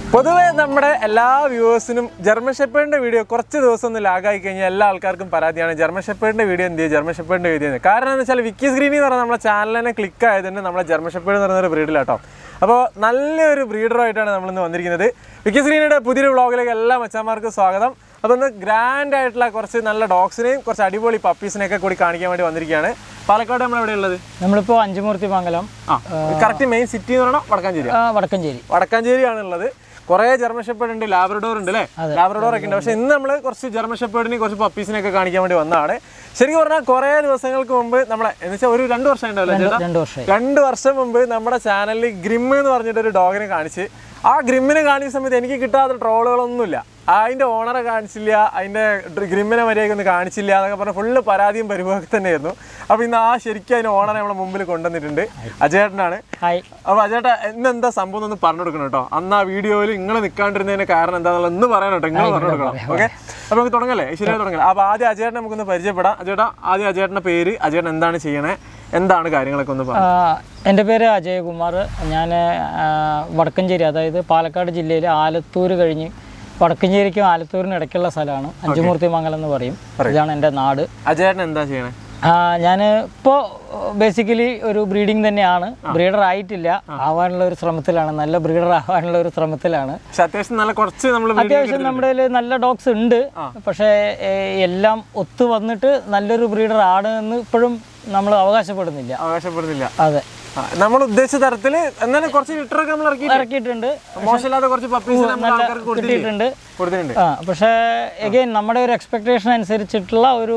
പൊതുവെ നമ്മുടെ എല്ലാ വ്യൂവേഴ്സിനും ജർമ്മൻ ഷെപ്പേഡിന്റെ വീഡിയോ കുറച്ച് ദിവസം ഒന്ന് ലാഗായി കഴിഞ്ഞാൽ എല്ലാ ആൾക്കാർക്കും പരാതിയാണ് ജർമ്മൻ ഷെപ്പേഡിന്റെ വീഡിയോ എന്ത് ചെയ്യും ജർമ്മൻ ഷെപ്പേഡിന്റെ വീഡിയോ എന്ന് കാരണം എന്ന് വെച്ചാൽ വിക്കി സ്ക്രീനി എന്ന് പറഞ്ഞാൽ നമ്മുടെ ചാനലിനെ ക്ലിക്ക് ആയതിന് നമ്മളെ ജർമ്മൻ ഷെപ്പേഡ് എന്ന് പറയുന്ന ഒരു ബ്രീഡിലാട്ടോ അപ്പോൾ നല്ലൊരു ബ്രീഡറുമായിട്ടാണ് നമ്മളിന്ന് വന്നിരിക്കുന്നത് വിക്കി സ്ക്രീനിയുടെ പുതിയൊരു വ്ളോഗിലേക്ക് എല്ലാ മച്ചാന്മാർക്കും സ്വാഗതം അപ്പോൾ ഇന്ന് ഗ്രാൻഡ് ആയിട്ടുള്ള കുറച്ച് നല്ല ഡോഗ്സിനെയും കുറച്ച് അടിപൊളി പപ്പീസിനെയൊക്കെ കൂടി കാണിക്കാൻ വേണ്ടി വന്നിരിക്കുകയാണ് പാലക്കാട് നമ്മൾ എവിടെ ഉള്ളത് നമ്മളിപ്പോൾ അഞ്ചുമൂർത്തി മംഗലം ആ കറക്റ്റ് മെയിൻ സിറ്റി എന്ന് പറഞ്ഞാൽ വടക്കാഞ്ചേരി ആ, വടക്കഞ്ചേരി വടക്കാഞ്ചേരിയാണ് ഉള്ളത് കുറേ ജർമ്മൻ ഷെപ്പേഡ് ഉണ്ട് ലാബ്രഡോർ ഉണ്ട് അല്ലേ ലാബ്രഡോർ ഒക്കെ ഉണ്ട് പക്ഷെ ഇന്ന് നമ്മൾ കുറച്ച് ജർമ്മൻ ഷെപ്പേഡിനെയും കുറച്ച് പപ്പീസിനെയൊക്കെ കാണിക്കാൻ വേണ്ടി വന്നതാണ് ശരിക്കും പറഞ്ഞാൽ കുറേ ദിവസങ്ങൾക്ക് മുമ്പ് നമ്മളെ എന്ന് വെച്ചാൽ ഒരു രണ്ട് വർഷം ഉണ്ടാവില്ല ചേട്ടാ രണ്ട് വർഷമായി രണ്ട് വർഷം മുമ്പ് നമ്മുടെ ചാനലിൽ ഗ്രിം എന്ന് പറഞ്ഞിട്ട് ഒരു ഡോഗിനെ കാണിച്ച് ആ ഗ്രിമ്മിനെ കാണിച്ച സമയത്ത് എനിക്ക് കിട്ടാത്ത ട്രോളുകളൊന്നുമില്ല അതിന്റെ ഓണറെ കാണിച്ചില്ല അതിന്റെ ഗ്രിമ്മിനെ മര്യാദയ്ക്ക് ഒന്ന് കാണിച്ചില്ല എന്നൊക്കെ പറഞ്ഞ ഫുള്ള് പരാതിയും പരിഭവമൊക്കെ തന്നെയായിരുന്നു അപ്പോൾ ഇന്ന് ആ ശരിക്കും അതിന്റെ ഓണറെ നമ്മളെ മുമ്പിൽ കൊണ്ടുവന്നിട്ടുണ്ട് അജേട്ടനാണ് ഹായ് അപ്പൊ അജേട്ടാ ഇന്ന് എന്താ സംഭവം ഒന്ന് പറഞ്ഞു കൊടുക്കണം കേട്ടോ അന്ന് ആ വീഡിയോയിൽ നിങ്ങൾ നിൽക്കാണ്ടിരുന്നതിന്റെ കാരണം എന്താണെന്നുള്ളത് ഇന്ന് പറയാൻ കേട്ടോ നിങ്ങൾ പറഞ്ഞു കൊടുക്കണം ഓക്കെ അപ്പൊ നമുക്ക് തുടങ്ങല്ലേ ശരിയായി തുടങ്ങല്ലേ അപ്പൊ ആദ്യം അജേട്ടനെ നമുക്കൊന്ന് പരിചയപ്പെടാം അജേട്ടാ ആദ്യം അജേട്ടന്റെ പേര് അജേട്ടൻ എന്താണ് ചെയ്യണേ എന്താണ് കാര്യങ്ങളൊക്കെ ഒന്ന് പറഞ്ഞു എൻ്റെ പേര് അജയകുമാർ ഞാൻ വടക്കഞ്ചേരി അതായത് പാലക്കാട് ജില്ലയിൽ ആലത്തൂർ കഴിഞ്ഞ് വടക്കഞ്ചേരിക്കും ആലത്തൂരിനും ഇടയ്ക്കുള്ള സ്ഥലമാണ് അഞ്ചുമൂർത്തി മംഗലം എന്ന് പറയും ഇതാണ് എൻ്റെ നാട് അജേട്ടൻ എന്താ ചെയ്യണേ ഞാൻ ഇപ്പോൾ ബേസിക്കലി ഒരു ബ്രീഡിംഗ് തന്നെയാണ് ബ്രീഡർ ആയിട്ടില്ല ആവാനുള്ള ഒരു ശ്രമത്തിലാണ് നല്ല ബ്രീഡർ ആവാനുള്ള ഒരു ശ്രമത്തിലാണ് പക്ഷെ അത്യാവശ്യം നല്ല കുറച്ച് നമ്മൾ അത്യാവശ്യം നമ്മുടെ കയ്യിൽ നല്ല ഡോഗ്സ് ഉണ്ട് പക്ഷേ ഏ, എല്ലാം ഒത്തു വന്നിട്ട് നല്ലൊരു ബ്രീഡർ ആണ് എന്ന് ഇപ്പോഴും നമ്മൾ അവകാശപ്പെടുന്നില്ല അവകാശപ്പെടുന്നില്ല അതെ ആ, നമ്മൾ ഉദ്ദേശിച്ച തരത്തില് എന്നാലും കുറച്ച് ലിറ്ററൊക്കെ നമ്മൾ ഇറക്കി ഇറക്കിയിട്ടുണ്ട് മോശമില്ലാത്ത കുറച്ച് പപ്പീസ് നമ്മൾ ആൾക്കാർക്ക് കൊടുത്തില്ലേ കിട്ടിയിട്ടുണ്ട് കൊടുത്തിട്ടുണ്ട് ആ പക്ഷേ എഗെയിൻ നമ്മുടെ ഒരു എക്സ്പെക്ടേഷൻ അനുസരിച്ചിട്ടുള്ള ഒരു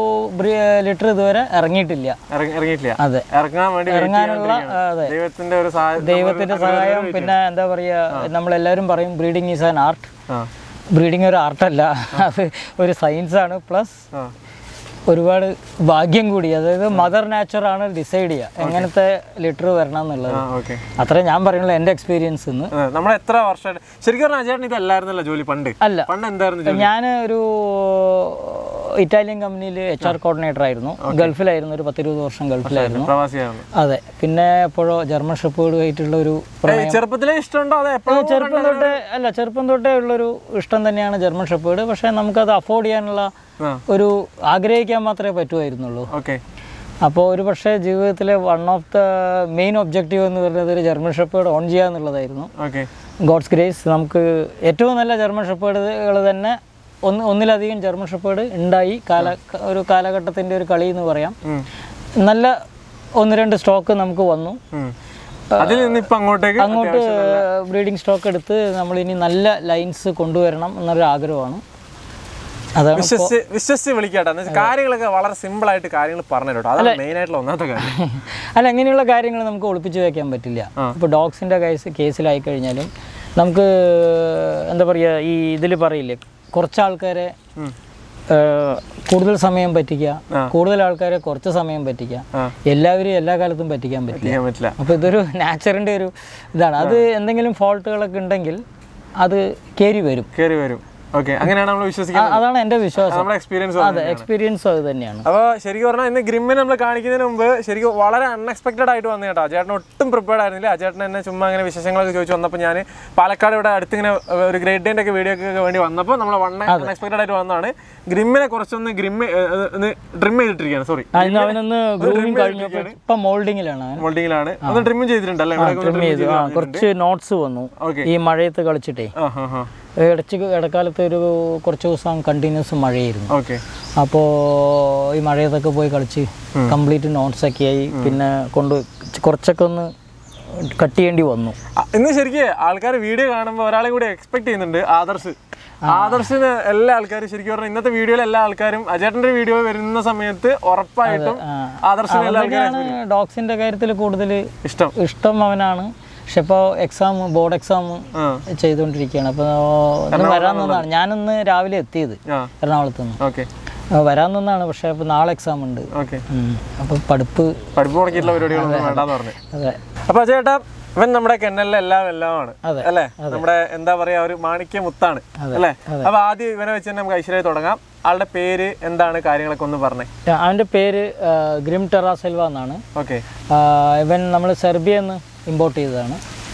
ലിറ്റർ ഇതുവരെ ഇറങ്ങിയിട്ടില്ല ഇറങ്ങി- ഇറങ്ങിയിട്ടില്ല അതെ ഇറങ്ങാൻ വേണ്ടി wait ഇറങ്ങാനുള്ള ചെയ്തുകൊണ്ടിരിക്കുകയാണ്. അതെ ദൈവത്തിന്റെ ഒരു സഹായം ദൈവത്തിന്റെ സഹായം പിന്നെ എന്താ പറയുക നമ്മളെല്ലാവരും പറയും ബ്രീഡിങ് ഈസ് ആൻ ആർട്ട് ആ ബ്രീഡിങ് ഒരു ആർട്ടല്ല അത് ഒരു സയൻസ് ആണ് പ്ലസ് ആ ഒരുപാട് ഭാഗ്യം കൂടി അതായത് മദർ നാച്ചർ ആണ് ഡിസൈഡ് ചെയ്യുക എങ്ങനത്തെ ലിറ്റർ വരണം എന്നുള്ളത് ആ ഓക്കെ അത്രേ ഞാൻ പറയുള്ളൂ എൻ്റെ എക്സ്പീരിയൻസ് നിന്ന് നമ്മൾ എത്ര വർഷമായിട്ട് ശരിക്കും പറഞ്ഞാൽ അജേട്ടൻ ഇതല്ലായിരുന്നല്ലോ ജോലി പണ്ട് അല്ല പണ്ട് എന്തായിരുന്നു ജോലി ഞാൻ ഒരു ഇറ്റാലിയൻ കമ്പനിയിൽ എച്ച് ആർ കോർഡിനേറ്റർ ആയിരുന്നു ഗൾഫിലായിരുന്നു ഒരു പത്തിരുപത് വർഷം ഗൾഫിലായിരുന്നു പ്രവാസിയായിരുന്നു അതെ പിന്നെ എപ്പോഴോ ജർമ്മൻ ഷെപ്പേർഡ് ആയിട്ടുള്ള ഒരു ഏയ്, ചെറുപ്പത്തിലേ ഇഷ്ടമുണ്ടോ അതെ എപ്പോഴും ചെറുപ്പം തൊട്ടേ അല്ല ചെറുപ്പം തൊട്ടേ ഉള്ളൊരു ഇഷ്ടം തന്നെയാണ് ജർമ്മൻ ഷെപ്പേർഡ് പക്ഷേ നമുക്കത് അഫോർഡ് ചെയ്യാനുള്ള ആ. ഒരു ആഗ്രഹിക്കാൻ മാത്രമേ പറ്റുമായിരുന്നുള്ളൂ ഓക്കെ അപ്പോൾ ഒരു പക്ഷേ ജീവിതത്തിലെ one of the main objective എന്ന് പറയുന്നത് ഒരു ജർമ്മൻ ഷെപ്പേർഡ് ഓൺ ചെയ്യുക എന്നുള്ളതായിരുന്നു ഓക്കെ ഗോഡ്സ് ഗ്രേസ് നമുക്ക് ഏറ്റവും നല്ല ജർമ്മൻ ഷെപ്പേർഡുകൾ തന്നെ ഒന്ന് ഒന്നിലധികം ജർമ്മൻ ഷെപ്പേർഡ് ഉണ്ടായി കാല ഒരു കാലഘട്ടത്തിൻ്റെ ഒരു കളി എന്ന് പറയാം നല്ല ഒന്ന് രണ്ട് സ്റ്റോക്ക് നമുക്ക് വന്നു അതിൽ നിന്ന് ഇപ്പൊ അങ്ങോട്ടേക്ക് അങ്ങോട്ട് ബ്രീഡിംഗ് സ്റ്റോക്ക് എടുത്ത് നമ്മൾ ഇനി നല്ല ലൈൻസ് കൊണ്ടുവരണം എന്നൊരു ആഗ്രഹമാണ് അതാണ് വിശ്വസിച്ച് വിശ്വസിച്ച് വിളിക്കാട്ടോ എന്ന് വെച്ചാൽ കാര്യങ്ങളൊക്കെ വളരെ സിമ്പിൾ ആയിട്ട് കാര്യങ്ങൾ പറഞ്ഞു കേട്ടോ അതാണ് മെയിൻ ആയിട്ടുള്ള ഒന്നാമത്തെ കാര്യം അല്ല അങ്ങനെയുള്ള കാര്യങ്ങൾ നമുക്ക് ഒളിപ്പിച്ച് വെക്കാൻ പറ്റില്ല ഇപ്പോൾ ഡോഗ്സിൻ്റെ കേസ് കേസിലായി കഴിഞ്ഞാലും നമുക്ക് എന്താ പറയുക ഈ ഇതിൽ പറയില്ലേ കുറച്ച് ആൾക്കാരെ ഏഹ്, കൂടുതൽ സമയം പറ്റിക്കുക കൂടുതൽ ആൾക്കാരെ കുറച്ച് സമയം പറ്റിക്കുക ആ. എല്ലാവരും എല്ലാ കാലത്തും പറ്റിക്കാൻ പറ്റില്ല ചെയ്യാൻ പറ്റില്ല അപ്പോൾ ഇതൊരു നാച്ചറിൻ്റെ ഒരു ഇതാണ് അത് എന്തെങ്കിലും ഫോൾട്ടുകളൊക്കെ ഉണ്ടെങ്കിൽ അത് കയറി വരും കയറി വരും ഓക്കെ അങ്ങനെയാണ് നമ്മൾ വിശ്വസിക്കുന്നത് ആ- അതാണ് എൻ്റെ വിശ്വാസം നമ്മുടെ എക്സ്പീരിയൻസ് അതെ എക്സ്പീരിയൻസും അത് തന്നെയാണ് അപ്പോൾ ശരിക്കും പറഞ്ഞാൽ ഇന്ന് ഗ്രിമ്മിനെ നമ്മൾ കാണിക്കുന്നതിന് മുമ്പ് ശരിക്കും വളരെ അൺഎക്സ്പെക്റ്റഡ് ആയിട്ട് വന്നു കേട്ടോ അജേട്ടൻ ഒട്ടും പ്രിപ്പയർഡ് ആയിരുന്നില്ല അജേട്ടൻ എന്നെ ചുമ്മാ അങ്ങനെ വിശേഷങ്ങളൊക്കെ ചോദിച്ചു വന്നപ്പോൾ ഞാൻ പാലക്കാട് ഇവിടെ അടുത്തിങ്ങനെ ഒരു ഗ്രേഡ് ഡേൻ്റെ ഒക്കെ വീഡിയോ ഒക്കെ വേണ്ടി വന്നപ്പോൾ നമ്മൾ വൺ അൺഎക്സ്പെക്റ്റഡ് ആയിട്ട് വന്നതാണ് ഗ്രിമ്മിനെ കുറച്ചൊന്ന് ഗ്രിമ്മ് ഒന്ന് ട്രിം ചെയ്തിട്ടിരിക്കുകയാണ് സോറി ആ, ഇന്ന് അവനൊന്ന് ഗ്രൂമിങ് കഴിഞ്ഞപ്പോൾ ഇപ്പം മോൾഡിങ്ങിലാണ് അവൻ മോൾഡിങ്ങിലാണ് ഒന്ന് ട്രിം ചെയ്തിട്ടുണ്ടല്ലേ ഇവിടെ ട്രിം ചെയ്തു ആ കുറച്ച് നോട്ട്സ് വന്നു Okay. ഈ മഴയത്ത് കളിച്ചിട്ടേ ആ ഹാ ഹാ ഇടച്ച് ഇടക്കാലത്ത് ഒരു കുറച്ച് ദിവസം കണ്ടിന്യൂസ് മഴയായിരുന്നു ഓക്കെ അപ്പോൾ ഈ മഴയത്തൊക്കെ പോയി കളിച്ച് കംപ്ലീറ്റ് നോട്ട്സ് ഒക്കെ ആയി പിന്നെ കൊണ്ട് കുറച്ചൊക്കെ ഒന്ന് കട്ട് ചെയ്യേണ്ടി വന്നു ഇന്ന് ശരിക്കും ആൾക്കാർ വീഡിയോ കാണുമ്പോൾ ഒരാളെ കൂടി എക്സ്പെക്ട് ചെയ്യുന്നുണ്ട് ആദർശ് ആദർശിന് എല്ലാ ആൾക്കാരും ശരിക്കും പറഞ്ഞാൽ ഇന്നത്തെ വീഡിയോയിൽ എല്ലാ ആൾക്കാരും അജേട്ടന്റെ വീഡിയോ വരുന്ന സമയത്ത് ഉറപ്പായിട്ടും ആദർശിന് എല്ലാ ആൾക്കാരും അതൊക്കെയാണ് ഡോഗ്സിൻ്റെ കാര്യത്തിൽ കൂടുതൽ ഇഷ്ടം ഇഷ്ടം അവനാണ് പക്ഷെ ഇപ്പോൾ എക്സാം ബോർഡ് എക്സാം ആ ചെയ്തുകൊണ്ടിരിക്കുകയാണ് അപ്പോൾ ഒന്ന് വരാൻ നിന്നാണ് ഞാനിന്ന് രാവിലെ എത്തിയത് ആ എറണാകുളത്ത് നിന്ന് ഓക്കെ ആ, വരാൻ നിന്നാണ് പക്ഷേ അപ്പോൾ നാളെ എക്സാം ഉണ്ട് ഓക്കെ അപ്പോൾ പഠിപ്പ് പഠിപ്പ് മുടക്കിയിട്ടുള്ള പരിപാടികളൊന്നും വേണ്ടാന്ന് പറഞ്ഞു അതെ അപ്പൊ ചേട്ടാ ഇവൻ നമ്മുടെ കെന്നലിലെ എല്ലാം എല്ലാമാണ് അതെ. അല്ലേ നമ്മുടെ എന്താ പറയാ ഒരു മാണിക്യ മുത്താണ് അല്ലേ അപ്പൊ ആദ്യം ഇവനെ വെച്ച് തന്നെ നമുക്ക് ഐശ്വര്യ തുടങ്ങാം ആളുടെ പേര് എന്താണ് കാര്യങ്ങളൊക്കെ ഒന്ന് പറഞ്ഞേ അവൻ്റെ പേര് ആ, ഗ്രിം ടെറാസെൽവ എന്നാണ് ഓക്കെ ആ, ഇവൻ നമ്മൾ സെർബിയ നിന്ന് ഇമ്പോർട്ട് ചെയ്തതാണ്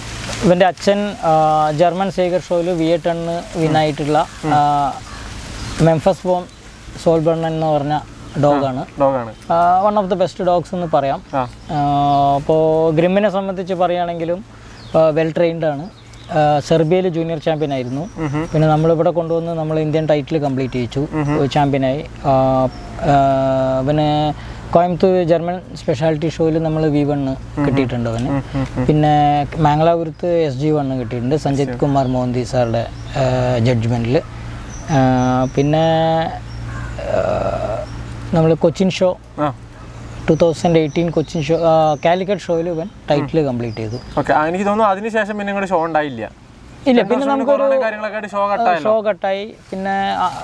ഇവൻ്റെ അച്ഛൻ ആ, ജർമ്മൻ സേഗർ ഷോയിൽ വി എ ടണ്ണ് വിന്നായിട്ടുള്ള മെംഫസ് ബോൺ സോൾബർണൻ എന്ന് പറഞ്ഞ ഡോഗാണ് ഡോഗാണ് one of the best dogs എന്ന് പറയാം ആ അപ്പോൾ ഗ്രിമ്മിനെ സംബന്ധിച്ച് പറയുകയാണെങ്കിലും വെൽ ട്രെയിൻഡ് ആണ് സെർബിയയിൽ ജൂനിയർ ചാമ്പ്യൻ ആയിരുന്നു പിന്നെ നമ്മളിവിടെ കൊണ്ടുവന്ന് നമ്മൾ ഇന്ത്യൻ ടൈറ്റിൽ കംപ്ലീറ്റ് ചെയ്യിച്ചു ചാമ്പ്യനായി ആ, ആ, പിന്നെ കോയമ്പത്തൂർ ജർമ്മൻ സ്പെഷ്യാലിറ്റി ഷോയിൽ നമ്മൾ വി വണ്ണ് കിട്ടിയിട്ടുണ്ട് അവന് പിന്നെ മാംഗളാപുരത്ത് എസ് ജി വണ്ണ് കിട്ടിയിട്ടുണ്ട് സഞ്ജിത് കുമാർ മോന്തി സാറുടെ ജഡ്ജ്മെൻറ്റിൽ പിന്നെ നമ്മൾ കൊച്ചിൻ ഷോ ആ two thousand eighteen Cochin show Calicut ഷോയിൽ ഇവൻ ടൈറ്റിൽ കംപ്ലീറ്റ് ചെയ്തു ഓക്കെ എനിക്ക് തോന്നുന്നു അതിനുശേഷം പിന്നെ ഇങ്ങോട്ട് ഷോ ഉണ്ടായില്ല ഇല്ല പിന്നെ നമുക്കൊരു കൊറോണ കാര്യങ്ങളൊക്കെ ആയിട്ട് ഷോ കട്ടായല്ലോ ഷോ കട്ടായി പിന്നെ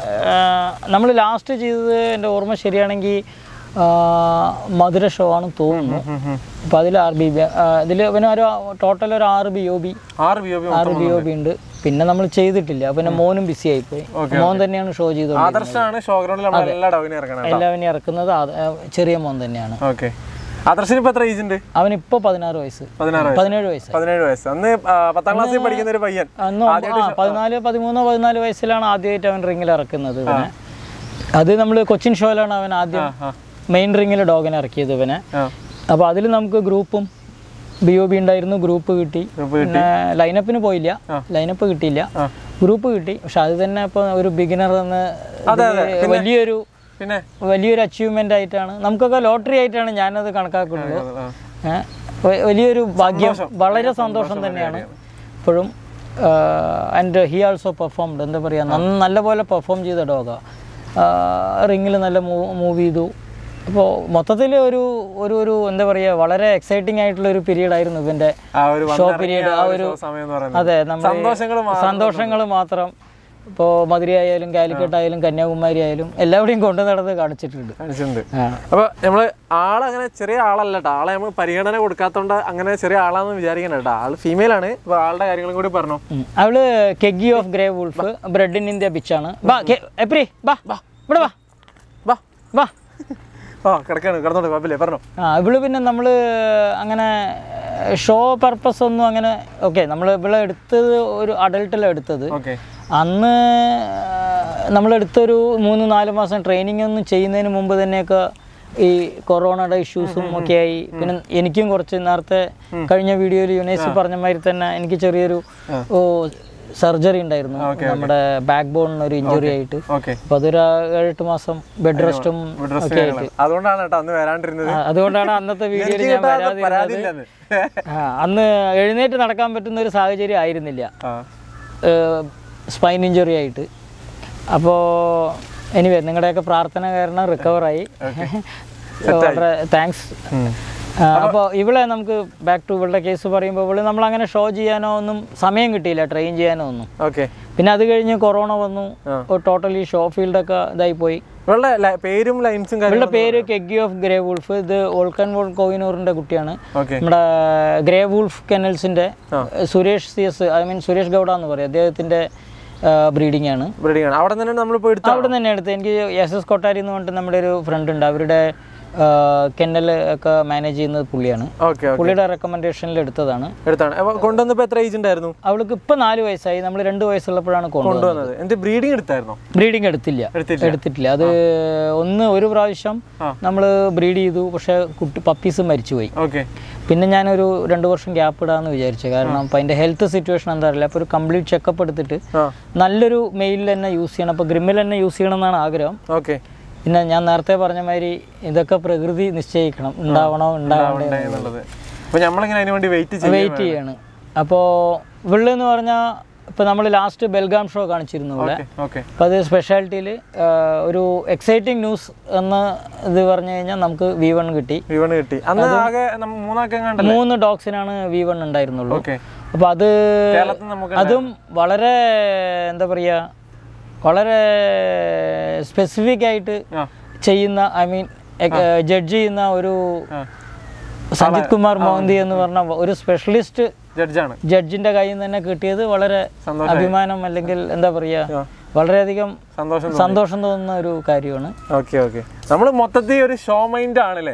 നമ്മൾ ലാസ്റ്റ് ചെയ്തത് എൻ്റെ ഓർമ്മ ശരിയാണെങ്കിൽ ആ, മധുര ഷോ ആണെന്ന് തോന്നുന്നു അപ്പോൾ അതിൽ ആർ ബി ബി ഇതിൽ പിന്നെ ഒരു ടോട്ടൽ ഒരു ആറ് ബി ഒ ബി ആറ് ബി ഒ ബി ആറ് ബി ഒ ബി ഉണ്ട് പിന്നെ നമ്മൾ ചെയ്തിട്ടില്ല പിന്നെ മോനും ബിസി ആയിപ്പോയി മോൻ തന്നെയാണ് ഷോ ചെയ്തത് ആദർശാണ് ഷോ ഗ്രൗണ്ടിൽ നമ്മൾ എല്ലാ ഡോഗിനെ ഇറക്കണം എല്ലാവരും ഇറക്കുന്നത് ആ- ആ, ചെറിയ മോൻ തന്നെയാണ് ഓക്കെ ആദർശിന് ഇപ്പൊ എത്ര ഏജ് ഉണ്ട് അവനിപ്പോൾ പതിനാറ് വയസ്സ് പതിനാറ് വയസ്സ് പതിനേഴ് വയസ്സ് പതിനേഴ് വയസ്സ് അന്ന് ആ, പത്താം ക്ലാസ്സിൽ പഠിക്കുന്ന ഒരു പയ്യൻ അന്ന് ആ പതിനാല് പതിമൂന്നോ പതിനാല് വയസ്സിലാണ് ആദ്യമായിട്ട് അവൻ റിങ്ങിൽ ഇറക്കുന്നത് ഇവനെ അത് നമ്മൾ കൊച്ചിൻ ഷോയിലാണ് അവൻ ആദ്യം ആ. മെയിൻ റിങ്ങിൽ ഡോഗിനെ ഇറക്കിയത് ഇവനെ ആ അപ്പോൾ അതിൽ നമുക്ക് ഗ്രൂപ്പും ബി ഒ ബി ഉണ്ടായിരുന്നു ഗ്രൂപ്പ് കിട്ടി Group പിന്നെ ലൈനപ്പിന് പോയില്ല ലൈനപ്പ് കിട്ടിയില്ല ഗ്രൂപ്പ് കിട്ടി പക്ഷെ അത് തന്നെ ഇപ്പോൾ ഒരു ബിഗിനർ എന്ന് ഇത് വലിയൊരു പിന്നെ വലിയൊരു അച്ചീവ്മെൻ്റ് ആയിട്ടാണ് നമുക്കൊക്കെ ലോട്ടറി ആയിട്ടാണ് ഞാനത് കണക്കാക്കുന്നത് ആ. ഏ, വ- വലിയൊരു ഭാഗ്യം വളരെ സന്തോഷം തന്നെയാണ് ഇപ്പോഴും ആൻഡ് ഹി ആൾസോ പെർഫോംഡ് എന്താ പറയുക നല്ലപോലെ പെർഫോം ചെയ്ത ഡോഗ റിങ്ങിൽ നല്ല മൂവ് ചെയ്തു അപ്പോൾ മൊത്തത്തിൽ ഒരു ഒരു ഒരു എന്താ പറയുക വളരെ എക്സൈറ്റിംഗ് ആയിട്ടുള്ള ഒരു പീരീഡ് ആയിരുന്നു ഇവൻ്റെ ആ ഒരു ഷോ വന്നിറങ്ങിയ പീരീഡ് ആ ആ ഒരു ഒരു show സമയം എന്ന് പറയുന്നത് അതെ നമ്മൾ സന്തോഷങ്ങൾ മാത്രം സന്തോഷങ്ങൾ മാത്രം ഇപ്പോൾ മധുര ആയാലും കാലിക്കറ്റ് ആയാലും കന്യാകുമാരി ആയാലും എല്ലാവിടെയും കൊണ്ടു നടന്ന് കാണിച്ചിട്ടുണ്ട് കാണിച്ചിട്ടുണ്ട് ആ അപ്പൊ നമ്മള് ആളങ്ങനെ ചെറിയ ആളല്ല കേട്ടോ ആളെ നമ്മൾ പരിഗണന കൊടുക്കാത്തോണ്ട് അങ്ങനെ ചെറിയ ആളാന്ന് വിചാരിക്കണം കേട്ടോ ആള് ഫീമെയിൽ ആണ് അപ്പൊ ആളുടെ കാര്യങ്ങളും കൂടി പറഞ്ഞു ഉം. അവള് കെഗി of grey wolf bred in India ബിച്ചാണ് ബാ കെ- എപ്രി ബാ ബാ ഇവിടെ വാ വാ വാ ആ കിടക്കാണ് കിടന്നോട്ടെ കുഴപ്പമില്ലേ പറഞ്ഞോ ആ ഇവള് പിന്നെ നമ്മൾ അങ്ങനെ ഷോ പർപ്പസ് ഒന്നും അങ്ങനെ ഓക്കെ നമ്മൾ ഇവളെ എടുത്തത് ഒരു അഡൾട്ടിലാണ് എടുത്തത് ഓക്കെ അന്ന് നമ്മളെടുത്തൊരു മൂന്ന് നാല് മാസം ട്രെയിനിങ് ഒന്നും ചെയ്യുന്നതിന് മുമ്പ് തന്നെയൊക്കെ ഈ കൊറോണയുടെ ഇഷ്യൂസും ഒക്കെ ആയി പിന്നെ എനിക്കും കുറച്ച് നേരത്തെ കഴിഞ്ഞ വീഡിയോയിൽ യുനൈസ് പറഞ്ഞ മാതിരി തന്നെ എനിക്ക് ചെറിയൊരു ഓ സർജറി ഉണ്ടായിരുന്നു നമ്മുടെ ബാക്ക് ബോണിന് ഒരു ഇഞ്ചുറി ആയിട്ട് ഓക്കെ അപ്പോൾ അതൊരു ഏഴെട്ട് മാസം ബെഡ് റെസ്റ്റും ഒക്കെ ആയിട്ട് അതുകൊണ്ടാണ് കേട്ടോ അന്ന് വരാണ്ടിരുന്നത് ആ, അതുകൊണ്ടാണ് അന്നത്തെ വീഡിയോയിൽ ഞാൻ വരാതിരുന്നത് പരാതിയില്ലെന്ന് ആ, അന്ന് എഴുന്നേറ്റ് നടക്കാൻ പറ്റുന്ന ഒരു സാഹചര്യം ആയിരുന്നില്ല ആ സ്പൈൻ ഇഞ്ചുറി ആയിട്ട് അപ്പോൾ എനിവേ നിങ്ങളുടെയൊക്കെ പ്രാർത്ഥന കാരണം റിക്കവറായി വളരെ താങ്ക്സ് അപ്പോൾ ഇവളെ നമുക്ക് ബാക്ക് ടു ഇവളുടെ കേസ് പറയുമ്പോൾ ഇവള് നമ്മൾ അങ്ങനെ ഷോ ചെയ്യാനോ ഒന്നും സമയം കിട്ടിയില്ല ട്രെയിൻ ചെയ്യാനോ ഒന്നും ഓക്കെ പിന്നെ അത് കഴിഞ്ഞ് കൊറോണ വന്നു ടോട്ടലി ഷോ ഫീൽഡൊക്കെ ഇതായി പോയി ഇവളുടെ ല- പേരും ലൈൻസും കാര്യങ്ങളും ഇവളുടെ പേര് കെഗ്ഗി ഓഫ് ഗ്രേ വുൾഫ് ഇത് ഓൾക്കൻ വോൾ കോവിനൂറിൻ്റെ കുട്ടിയാണ് ഓക്കെ നമ്മുടെ ഗ്രേ വൂൾഫ് കെനൽസിന്റെ Suresh C S I mean Suresh Gowda എന്ന് പറയും അദ്ദേഹത്തിന്റെ ബ്രീഡിംഗ് ആണ് ബ്രീഡിംഗ് ആണ് അവിടെ തന്നെ നമ്മൾ പോയി എടുത്ത അവിടെ തന്നെ എടുത്ത് എനിക്ക് എസ് എസ് കൊട്ടാരി എന്ന് പറഞ്ഞിട്ട് നമ്മുടെ ഒരു ഫ്രണ്ട് ഉണ്ട് അവരുടെ കെന്നൽ ഒക്കെ മാനേജ് ചെയ്യുന്നത് പുള്ളിയാണ് ഓക്കെ ഓക്കെ പുള്ളിയുടെ റെക്കമെൻഡേഷനിൽ എടുത്തതാണ് എടുത്താണ് അപ്പൊ കൊണ്ടുവന്നപ്പോ എത്ര ഏജ് ഉണ്ടായിരുന്നു അവൾക്ക് ഇപ്പം നാല് വയസ്സായി നമ്മൾ രണ്ട് വയസ്സുള്ളപ്പോഴാണ് കൊണ്ടുവന്നത് കൊണ്ടുവന്നത് എന്ത് ബ്രീഡിംഗ് എടുത്തായിരുന്നോ ബ്രീഡിംഗ് എടുത്തില്ല എടുത്തിട്ടില്ല എടുത്തിട്ടില്ല അത് ഒന്ന് ഒരു പ്രാവശ്യം ആ. നമ്മൾ ബ്രീഡ് ചെയ്തു പക്ഷേ കുട്ടി പപ്പീസ് മരിച്ചുപോയി ഓക്കെ പിന്നെ ഞാനൊരു രണ്ട് വർഷം ഗ്യാപ്പ് ഇടാന്ന് വിചാരിച്ചു കാരണം അപ്പം അതിൻ്റെ ഹെൽത്ത് സിറ്റുവേഷൻ എന്താ അറിയില്ല അപ്പോൾ ഒരു കംപ്ലീറ്റ് ചെക്കപ്പ് എടുത്തിട്ട് ആ നല്ലൊരു മെയിൽ തന്നെ യൂസ് ചെയ്യണം അപ്പോൾ ഗ്രിമ്മിൽ തന്നെ യൂസ് ചെയ്യണം എന്നാണ് ആഗ്രഹം ഓക്കെ പിന്നെ ഞാൻ നേരത്തെ പറഞ്ഞ മാതിരി ഇതൊക്കെ പ്രകൃതി നിശ്ചയിക്കണം ഉണ്ടാവണോ ഉണ്ടാവണ്ടേ എന്നുള്ളത് അപ്പൊ നമ്മളിങ്ങനെ അതിന് വേണ്ടി വെയിറ്റ് ചെയ്യും വെയിറ്റ് ചെയ്യാണ് അപ്പോൾ ഇവള് എന്ന് പറഞ്ഞാൽ ഇപ്പോൾ നമ്മൾ ലാസ്റ്റ് ബെൽഗാം ഷോ കാണിച്ചിരുന്നു ഇവിടെ ഓക്കെ അപ്പോൾ അത് സ്പെഷ്യാലിറ്റിയിൽ ഒരു എക്സൈറ്റിംഗ് ന്യൂസ് എന്ന് ഇത് പറഞ്ഞു കഴിഞ്ഞാൽ നമുക്ക് വി വൺ കിട്ടി വിവണ് കിട്ടി അന്ന് ആകെ നമ്മ- മൂന്നാക്കം കണ്ടല്ലേ മൂന്ന് ഡോഗ്സിനാണ് വി വൺ ഉണ്ടായിരുന്നുള്ളൂ ഓക്കെ അപ്പോൾ അത് കേരളത്തിൽ നമുക്ക് അതും വളരെ എന്താ പറയുക വളരെ സ്പെസിഫിക് ആയിട്ട് ആ ചെയ്യുന്ന ഐ മീൻ ജഡ്ജ് ചെയ്യുന്ന ഒരു ആ സഞ്ജിത് കുമാർ മോഹന്തി എന്ന് പറഞ്ഞ ഒരു സ്പെഷ്യലിസ്റ്റ് ജഡ്ജാണ് ജഡ്ജിന്റെ കയ്യിൽ നിന്ന് തന്നെ കിട്ടിയത് വളരെ സന്തോഷം അഭിമാനം അല്ലെങ്കിൽ എന്താ പറയുക വളരെയധികം സന്തോഷം സന്തോഷം തോന്നുന്ന ഒരു കാര്യമാണ് ഓക്കെ ഓക്കെ നമ്മൾ മൊത്തത്തിൽ ഒരു ഷോ മൈൻഡ് ആണല്ലേ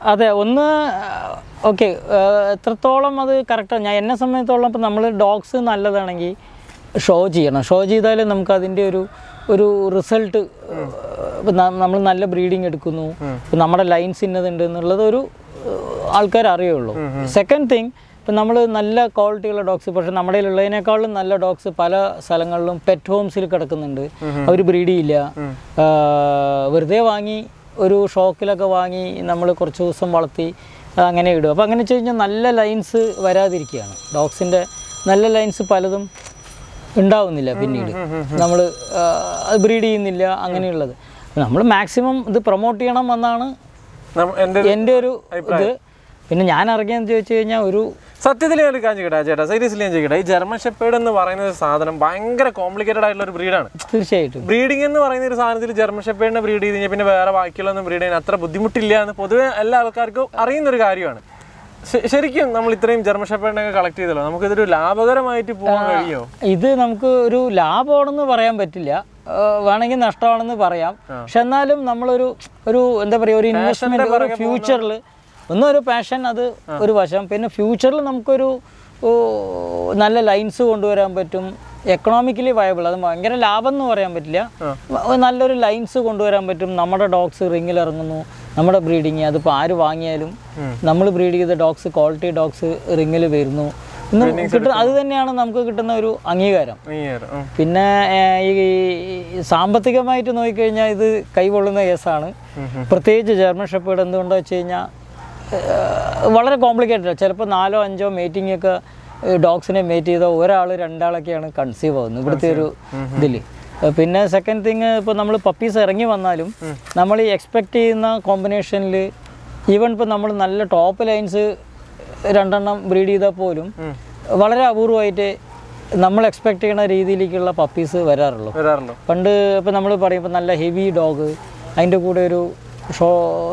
അതെ ഒന്ന് ഓക്കെ എത്രത്തോളം അത് കറക്റ്റാണ് ഞാൻ എന്നെ സംബന്ധിച്ചോളം ഇപ്പം നമ്മൾ ഡോഗ്സ് നല്ലതാണെങ്കിൽ ഷോ ചെയ്യണം ഷോ ചെയ്താലേ നമുക്ക് അതിൻ്റെ ഒരു ഒരു റിസൾട്ട് നമ്മൾ നല്ല ബ്രീഡിങ് എടുക്കുന്നു ഇപ്പം നമ്മുടെ ലൈൻസ് ഇന്നതുണ്ട് എന്നുള്ളത് ഒരു ആൾക്കാർ അറിയുള്ളൂ സെക്കൻഡ് തിങ് ഇപ്പം നമ്മൾ നല്ല ക്വാളിറ്റിയുള്ള ഡോഗ്സ് പക്ഷെ നമ്മുടെ ഉള്ളതിനേക്കാളും നല്ല ഡോഗ്സ് പല സ്ഥലങ്ങളിലും പെറ്റ് ഹോംസിൽ കിടക്കുന്നുണ്ട് അവർ ബ്രീഡ് ചെയ്യില്ല ആ, വെറുതെ വാങ്ങി ഒരു ഷോക്കിലൊക്കെ വാങ്ങി നമ്മൾ കുറച്ച് ദിവസം വളർത്തി അത് അങ്ങനെ ഇടും അപ്പോൾ അങ്ങനെ വെച്ച് കഴിഞ്ഞാൽ നല്ല ലൈൻസ് വരാതിരിക്കുകയാണ് ഡോഗ്സിൻ്റെ നല്ല ലൈൻസ് പലതും ഉണ്ടാവുന്നില്ല പിന്നീട് നമ്മൾ അത് ബ്രീഡ് ചെയ്യുന്നില്ല അങ്ങനെയുള്ളത് നമ്മൾ മാക്സിമം ഇത് പ്രൊമോട്ട് ചെയ്യണം എന്നാണ് നമ്മ- എൻ്റെ എൻ്റെ ഒരു ഇത് പിന്നെ ഞാൻ ഇറങ്ങിയെന്ന് ചോദിച്ചു കഴിഞ്ഞാൽ ഒരു സത്യത്തിൽ ഞാൻ ഒരു കാര്യം ചോദിക്കട്ടെ ചേട്ടാ സീരിയസ്ലി ഞാൻ ചോദിക്കട്ടെ ഈ ജർമ്മൻ ഷെപ്പേഡ് എന്ന് പറയുന്ന ഒരു സാധനം ഭയങ്കര കോംപ്ലിക്കേറ്റഡ് ആയിട്ടുള്ള ഒരു ബ്രീഡാണ് തീർച്ചയായിട്ടും ബ്രീഡിംഗ് എന്ന് പറയുന്ന ഒരു സാധനത്തിൽ ജർമ്മൻ ഷെപ്പേഡിനെ ബ്രീഡ് ചെയ്ത് കഴിഞ്ഞാൽ പിന്നെ വേറെ ബാക്കിയുള്ളൊന്നും ബ്രീഡ് ചെയ്യാൻ അത്ര ബുദ്ധിമുട്ടില്ല എന്ന് പൊതുവെ എല്ലാ ആൾക്കാർക്കും അറിയുന്ന ഒരു കാര്യമാണ് ശ- ശരിക്കും നമ്മൾ ഇത്രയും ജർമ്മൻ ഷെപ്പേഡിനെ കളക്ട് ചെയ്തല്ലോ നമുക്ക് ഇതൊരു ലാഭകരമായിട്ട് പോകാൻ കഴിയുമോ ഇത് നമുക്ക് ഒരു ലാഭമാണെന്ന് പറയാൻ പറ്റില്ല ആ, വേണമെങ്കിൽ നഷ്ടമാണെന്ന് പറയാം പക്ഷെ എന്നാലും നമ്മളൊരു ഒരു എന്താ പറയുക ഒരു ഇൻവെസ്റ്റ്മെന്റ് ഒരു ഫ്യൂച്ചറിൽ ഒന്നൊരു പാഷൻ അത് ഒരു വശം പിന്നെ ഫ്യൂച്ചറിൽ നമുക്കൊരു ഓ, നല്ല ലൈൻസ് കൊണ്ടുവരാൻ പറ്റും എക്കണോമിക്കലി വയബിൾ അത് ഭയങ്കര ലാഭം എന്ന് പറയാൻ പറ്റില്ല ഒരു നല്ലൊരു ലൈൻസ് കൊണ്ടുവരാൻ പറ്റും നമ്മുടെ ഡോഗ്സ് റിങ്ങിൽ ഇറങ്ങുന്നു നമ്മുടെ ബ്രീഡിങ് അതിപ്പോൾ ആര് വാങ്ങിയാലും നമ്മൾ ബ്രീഡ് ചെയ്ത ഡോഗ്സ് ക്വാളിറ്റി ഡോഗ്സ് റിങ്ങിൽ വരുന്നു ഇന്ന് കിട്ടുന്ന അത് തന്നെയാണ് നമുക്ക് കിട്ടുന്ന ഒരു അംഗീകാരം ഈ ഒരു, ഉം. പിന്നെ ഏർ, ഈ ഈ സാമ്പത്തികമായിട്ട് നോക്കിക്കഴിഞ്ഞാൽ ഇത് കൈകൊള്ളുന്ന കേസാണ് പ്രത്യേകിച്ച് ജർമ്മൻ ഷെപ്പേഡ് എന്തുകൊണ്ടാ വെച്ച് കഴിഞ്ഞാൽ വളരെ കോംപ്ലിക്കേറ്റഡ് ചിലപ്പോൾ നാലോ അഞ്ചോ മീറ്റിംഗ് ഒക്കെ ഡോഗ്സിനെ മേറ്റ് ചെയ്ത ഒരാൾ രണ്ടാളൊക്കെയാണ് കൺസീവ് ആവുന്നത് ഇവിടുത്തെ ഒരു ഇതിൽ പിന്നെ സെക്കൻഡ് തിങ് ഇപ്പോൾ നമ്മൾ പപ്പീസ് ഇറങ്ങി വന്നാലും നമ്മൾ ഈ എക്സ്പെക്റ്റ് ചെയ്യുന്ന കോമ്പിനേഷനിൽ ഈവൻ ഇപ്പോൾ നമ്മൾ നല്ല ടോപ്പ് ലൈൻസ് രണ്ടെണ്ണം ബ്രീഡ് ചെയ്താൽ പോലും വളരെ അപൂർവമായിട്ട് നമ്മൾ എക്സ്പെക്ട് ചെയ്യുന്ന രീതിയിലേക്കുള്ള പപ്പീസ് വരാറുള്ളൂ വരാറുണ്ടോ പണ്ട് ഇപ്പം നമ്മൾ പറയും ഇപ്പം നല്ല ഹെവി ഡോഗ് അതിൻ്റെ കൂടെ ഒരു ഷോ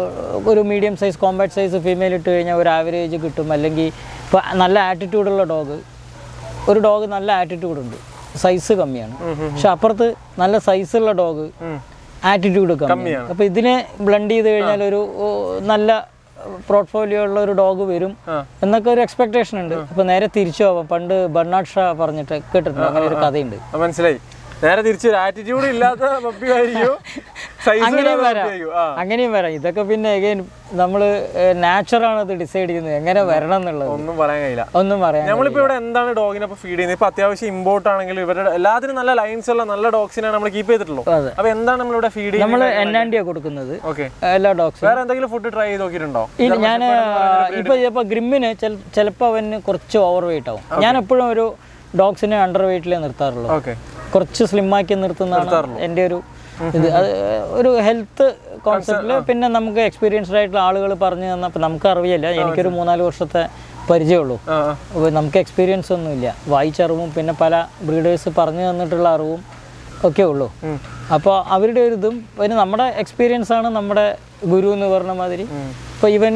ഒരു medium size compact size female ഇട്ട് കഴിഞ്ഞാൽ ഒരു ആവറേജ് കിട്ടും അല്ലെങ്കിൽ ഇപ്പോൾ നല്ല ആറ്റിറ്റ്യൂഡുള്ള ഡോഗ് ഒരു ഡോഗ് നല്ല ആറ്റിറ്റ്യൂഡ് ഉണ്ട് സൈസ് കമ്മിയാണ് പക്ഷെ അപ്പുറത്ത് നല്ല സൈസുള്ള ഡോഗ് ആറ്റിറ്റ്യൂഡ് കമ്മിയാണ് അപ്പോൾ ഇതിനെ ബ്ലെൻഡ് ചെയ്ത് കഴിഞ്ഞാൽ ഒരു ഓ, നല്ല പോർട്ട്ഫോളിയോ ഉള്ള ഒരു ഡോഗ് വരും ആ. എന്നൊക്കെ ഒരു എക്സ്പെക്ടേഷൻ ഉണ്ട് അപ്പോൾ നേരെ തിരിച്ചു പോവാം പണ്ട് ബർണാഡ് ഷാ പറഞ്ഞിട്ട് കേട്ടിട്ടുണ്ട് അങ്ങനെ ഒരു കഥയുണ്ട് ആ, മനസ്സിലായി നേരെ തിരിച്ച് ആറ്റിറ്റ്യൂഡ് ഇല്ലാത്ത പപ്പി ആയിരിക്കും സൈസ് അങ്ങനെയും വരാം അങ്ങനെയും വരാം ഇതൊക്കെ പിന്നെ എഗൈൻ നമ്മൾ നാച്ചുറാണ് ഇത് ഡിസൈഡ് ചെയ്യുന്നത് എങ്ങനെ വരണം എന്നുള്ളത് ഒന്നും പറയാൻ കഴിയില്ല ഒന്നും പറയാൻ നമ്മളിപ്പോ ഇവിടെ എന്താണ് ഡോഗിനെ ഇപ്പൊ ഫീഡ് ചെയ്യുന്നത് ഇപ്പൊ അത്യാവശ്യം ഇമ്പോർട്ട് ആണെങ്കിൽ ഇവരുടെ എല്ലാത്തിനും നല്ല ലൈൻസ് ഉള്ള നല്ല ഡോഗ്സിനാണ് നമ്മൾ കീപ്പ് ചെയ്തിട്ടുള്ളൂ അതെ. അപ്പൊ എന്താണ് നമ്മളിവിടെ ഫീഡ് ചെയ്യുന്നത് നമ്മൾ എന്നാണ്ടിയാണ് കൊടുക്കുന്നത് ഓക്കെ എല്ലാ ഡോഗ്സും വേറെ എന്തെങ്കിലും ഫുഡ് ട്രൈ ചെയ്ത് നോക്കിയിട്ടുണ്ടോ ഇല്ല ഞാൻ ഇപ്പൊ ഇപ്പൊ ഗ്രിമ്മിന് ചിലപ്പോൾ അവന് കുറച്ച് ഓവർ വെയിറ്റ് ആവും ഞാൻ എപ്പോഴും ഒരു ഡോഗ്സിനെ അണ്ടർ വെയിറ്റിലേ നിർത്താറുള്ളൂ ഓക്കെ കുറച്ച് സ്ലിമ്മാക്കി നിർത്തുന്നതാണ് എൻ്റെ ഒരു ഇത് അത് ഒരു ഹെൽത്ത് കോൺസെപ്റ്റിൽ പിന്നെ നമുക്ക് എക്സ്പീരിയൻസ്ഡ് ആയിട്ടുള്ള ആളുകൾ പറഞ്ഞു തന്നപ്പോൾ നമുക്ക് അറിയില്ല എനിക്കൊരു മൂന്നാല് വർഷത്തെ പരിചയമുള്ളൂ ആ അപ്പോൾ നമുക്ക് എക്സ്പീരിയൻസ് ഒന്നുമില്ല വായിച്ചറിവും പിന്നെ പല ബ്രീഡേഴ്സ് പറഞ്ഞു തന്നിട്ടുള്ള അറിവും ഒക്കെ ഉള്ളൂ അപ്പോൾ അവരുടെ ഒരു ഇതും പിന്നെ നമ്മുടെ എക്സ്പീരിയൻസ് ആണ് നമ്മുടെ ഗുരു എന്ന് പറഞ്ഞ മാതിരി ഇപ്പോൾ ഇവൻ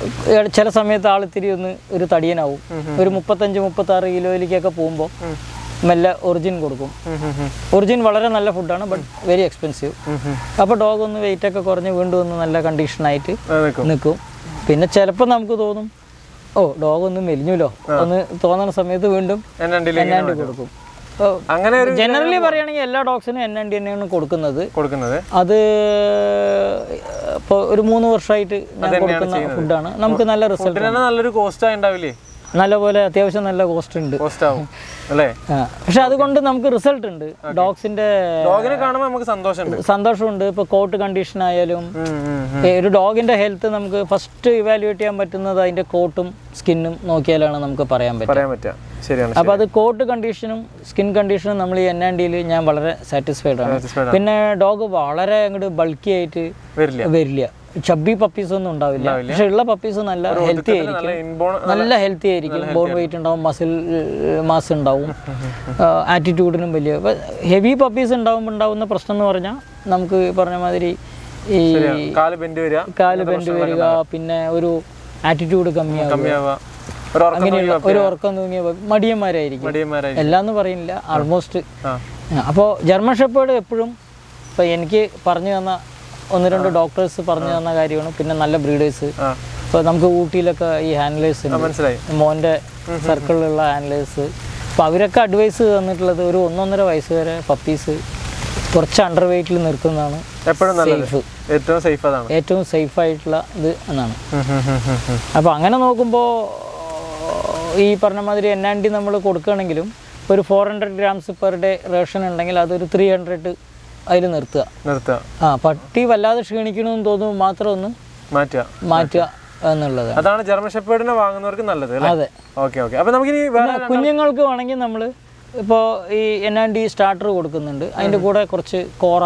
ചില സമയത്ത് ആളിത്തിരി ഒന്ന് ഒരു തടിയനാവും ഒരു മുപ്പത്തഞ്ച് മുപ്പത്തി ആറ് കിലോയിലേക്കൊക്കെ പോകുമ്പോൾ മെല്ലെ ഒറിജിൻ കൊടുക്കും ഒറിജിൻ വളരെ നല്ല ഫുഡാണ് ബട്ട് വെരി എക്സ്പെൻസീവ് അപ്പോൾ ഡോഗ് ഒന്ന് വെയിറ്റ് ഒക്കെ കുറഞ്ഞ് വീണ്ടും ഒന്ന് നല്ല കണ്ടീഷനായിട്ട് നിൽക്കും നിൽക്കും പിന്നെ ചിലപ്പോൾ നമുക്ക് തോന്നും ഓ ഡോഗ് ഒന്ന് മെലിഞ്ഞുല്ലോ ഒന്ന് തോന്നുന്ന സമയത്ത് വീണ്ടും എന്നുണ്ടെങ്കിൽ എന്നാണ്ടി കൊടുക്കും അങ്ങനെ ഒരു ജനറലി പറയുകയാണെങ്കിൽ എല്ലാ ഡോഗ്സിനും എന്നാണ്ടി തന്നെയാണ് കൊടുക്കുന്നത് കൊടുക്കുന്നത് അത് ഇപ്പോൾ ഒരു മൂന്ന് വർഷമായിട്ട് ഞാൻ കൊടുക്കുന്ന ഫുഡാണ് നമുക്ക് നല്ല റിസൾട്ട് ഫുഡിന് തന്നെ നല്ലൊരു കോസ്റ്റ് ഉണ്ടാവില്ലേ നല്ലപോലെ അത്യാവശ്യം നല്ല കോസ്റ്റ് ഉണ്ട് കോസ്റ്റ് ആവും അല്ലേ ആ, പക്ഷെ അതുകൊണ്ട് നമുക്ക് റിസൾട്ട് ഉണ്ട് ഡോഗ്സിന്റെ ഡോഗിനെ കാണുമ്പോൾ നമുക്ക് സന്തോഷമുണ്ട് സന്തോഷമുണ്ട് ഇപ്പോൾ കോട്ട് കണ്ടീഷൻ ആയാലും ഉം, ഉം, ഉം. ഏ, ഒരു ഡോഗിന്റെ ഹെൽത്ത് നമുക്ക് ഫസ്റ്റ് ഇവാലുവേറ്റ് ചെയ്യാൻ പറ്റുന്നത് അതിന്റെ കോട്ടും സ്കിന്നും നോക്കിയാലാണ് നമുക്ക് പറയാൻ പറ്റും പറയാൻ പറ്റുക ശരിയാണ് അപ്പോൾ അത് കോട്ട് കണ്ടീഷനും സ്കിൻ കണ്ടീഷനും നമ്മൾ ഈ എൻ ആൻഡിയിൽ ഞാൻ വളരെ സാറ്റിസ്ഫൈഡ് ആണ് Satisfied പിന്നെ ഡോഗ് വളരെ അങ്ങോട്ട് ബൾക്കി ആയിട്ട് വരില്ല വരില്ല ചബ്ബി പപ്പീസ് ഒന്നും ഉണ്ടാവില്ല പക്ഷെ ഉള്ള പപ്പീസ് നല്ല ഹെൽത്തി നല്ല ആയിരിക്കും ഇൻബോൺ നല്ല ഹെൽത്തി ആയിരിക്കും ബോൺ വെയിറ്റ് ഉണ്ടാവും മസിൽ മാസ് ഉണ്ടാവും ആറ്റിറ്റ്യൂഡിനും വലിയ ഹെവി പപ്പീസ് ഉണ്ടാവുമ്പോൾ ഉണ്ടാവുന്ന പ്രശ്നം എന്ന് പറഞ്ഞാൽ നമുക്ക് ഈ പറഞ്ഞ മാതിരി ഈ കാല് ബെൻഡ് വരിക കാല് ബെൻഡ് വരിക പിന്നെ ഒരു ആറ്റിറ്റ്യൂഡ് കമ്മിയാവുക കമ്മിയാവുക ഒരു ഉറക്കം അങ്ങനെയുള്ള ഒരു ഉറക്കം തൂങ്ങിയ മടിയന്മാരായിരിക്കും മടിയന്മാരായി എല്ലാം എന്ന് പറയുന്നില്ല ആൾമോസ്റ്റ് ആ അപ്പോൾ ജർമ്മൻ ഷെപ്പേർഡ് എപ്പോഴും ഇപ്പോൾ എനിക്ക് പറഞ്ഞു തന്ന ഒന്ന് രണ്ട് ഡോക്ടേഴ്സ് പറഞ്ഞു തന്ന കാര്യമാണ് പിന്നെ നല്ല ബ്രീഡേഴ്സ് ആ ഇപ്പോൾ നമുക്ക് ഊട്ടിയിലൊക്കെ ഈ ഹാൻഡ്ലേഴ്സ് ഉണ്ട് മനസ്സിലായി മോൻ്റെ സർക്കിളിലുള്ള ഹാൻഡ്ലേഴ്സ് അപ്പോൾ അവരൊക്കെ അഡ്വൈസ് തന്നിട്ടുള്ളത് ഒരു ഒന്നൊന്നര വയസ്സ് വരെ പപ്പീസ് കുറച്ച് അണ്ടർ വെയിറ്റിൽ നിർത്തുന്നതാണ് എപ്പോഴും നല്ലത് സേഫ് ഏറ്റവും സേഫ് അതാണ് ഏറ്റവും സേഫ് ആയിട്ടുള്ള ഇത് എന്നാണ് ഉം, ഉം, ഉം, ഉം, ഉം. അപ്പോൾ അങ്ങനെ നോക്കുമ്പോൾ ഈ പറഞ്ഞ മാതിരി എൻ ആൻഡ് ഡി നമ്മൾ കൊടുക്കുകയാണെങ്കിലും ഒരു four hundred grams per day ration ഉണ്ടെങ്കിൽ അതൊരു ത്രീ ഹൺഡ്രഡ് അതിൽ നിർത്തുക നിർത്തുക ആ പട്ടി വല്ലാതെ ക്ഷീണിക്കണമെന്ന് തോന്നുമ്പോൾ മാത്രം ഒന്ന് മാറ്റുക മാറ്റുക എന്നുള്ളത് അതാണ് ജർമ്മൻ ഷെപ്പേർഡിനെ വാങ്ങുന്നവർക്ക് നല്ലത് അല്ലേ അതെ ഓക്കെ ഓക്കെ അപ്പൊ നമുക്കിനി വേറെ കുഞ്ഞുങ്ങൾക്ക് വേണമെങ്കിൽ നമ്മൾ ഇപ്പോൾ ഈ എൻ ആൻഡ് ഡി സ്റ്റാർട്ടർ കൊടുക്കുന്നുണ്ട് അതിൻ്റെ കൂടെ കുറച്ച് കോറ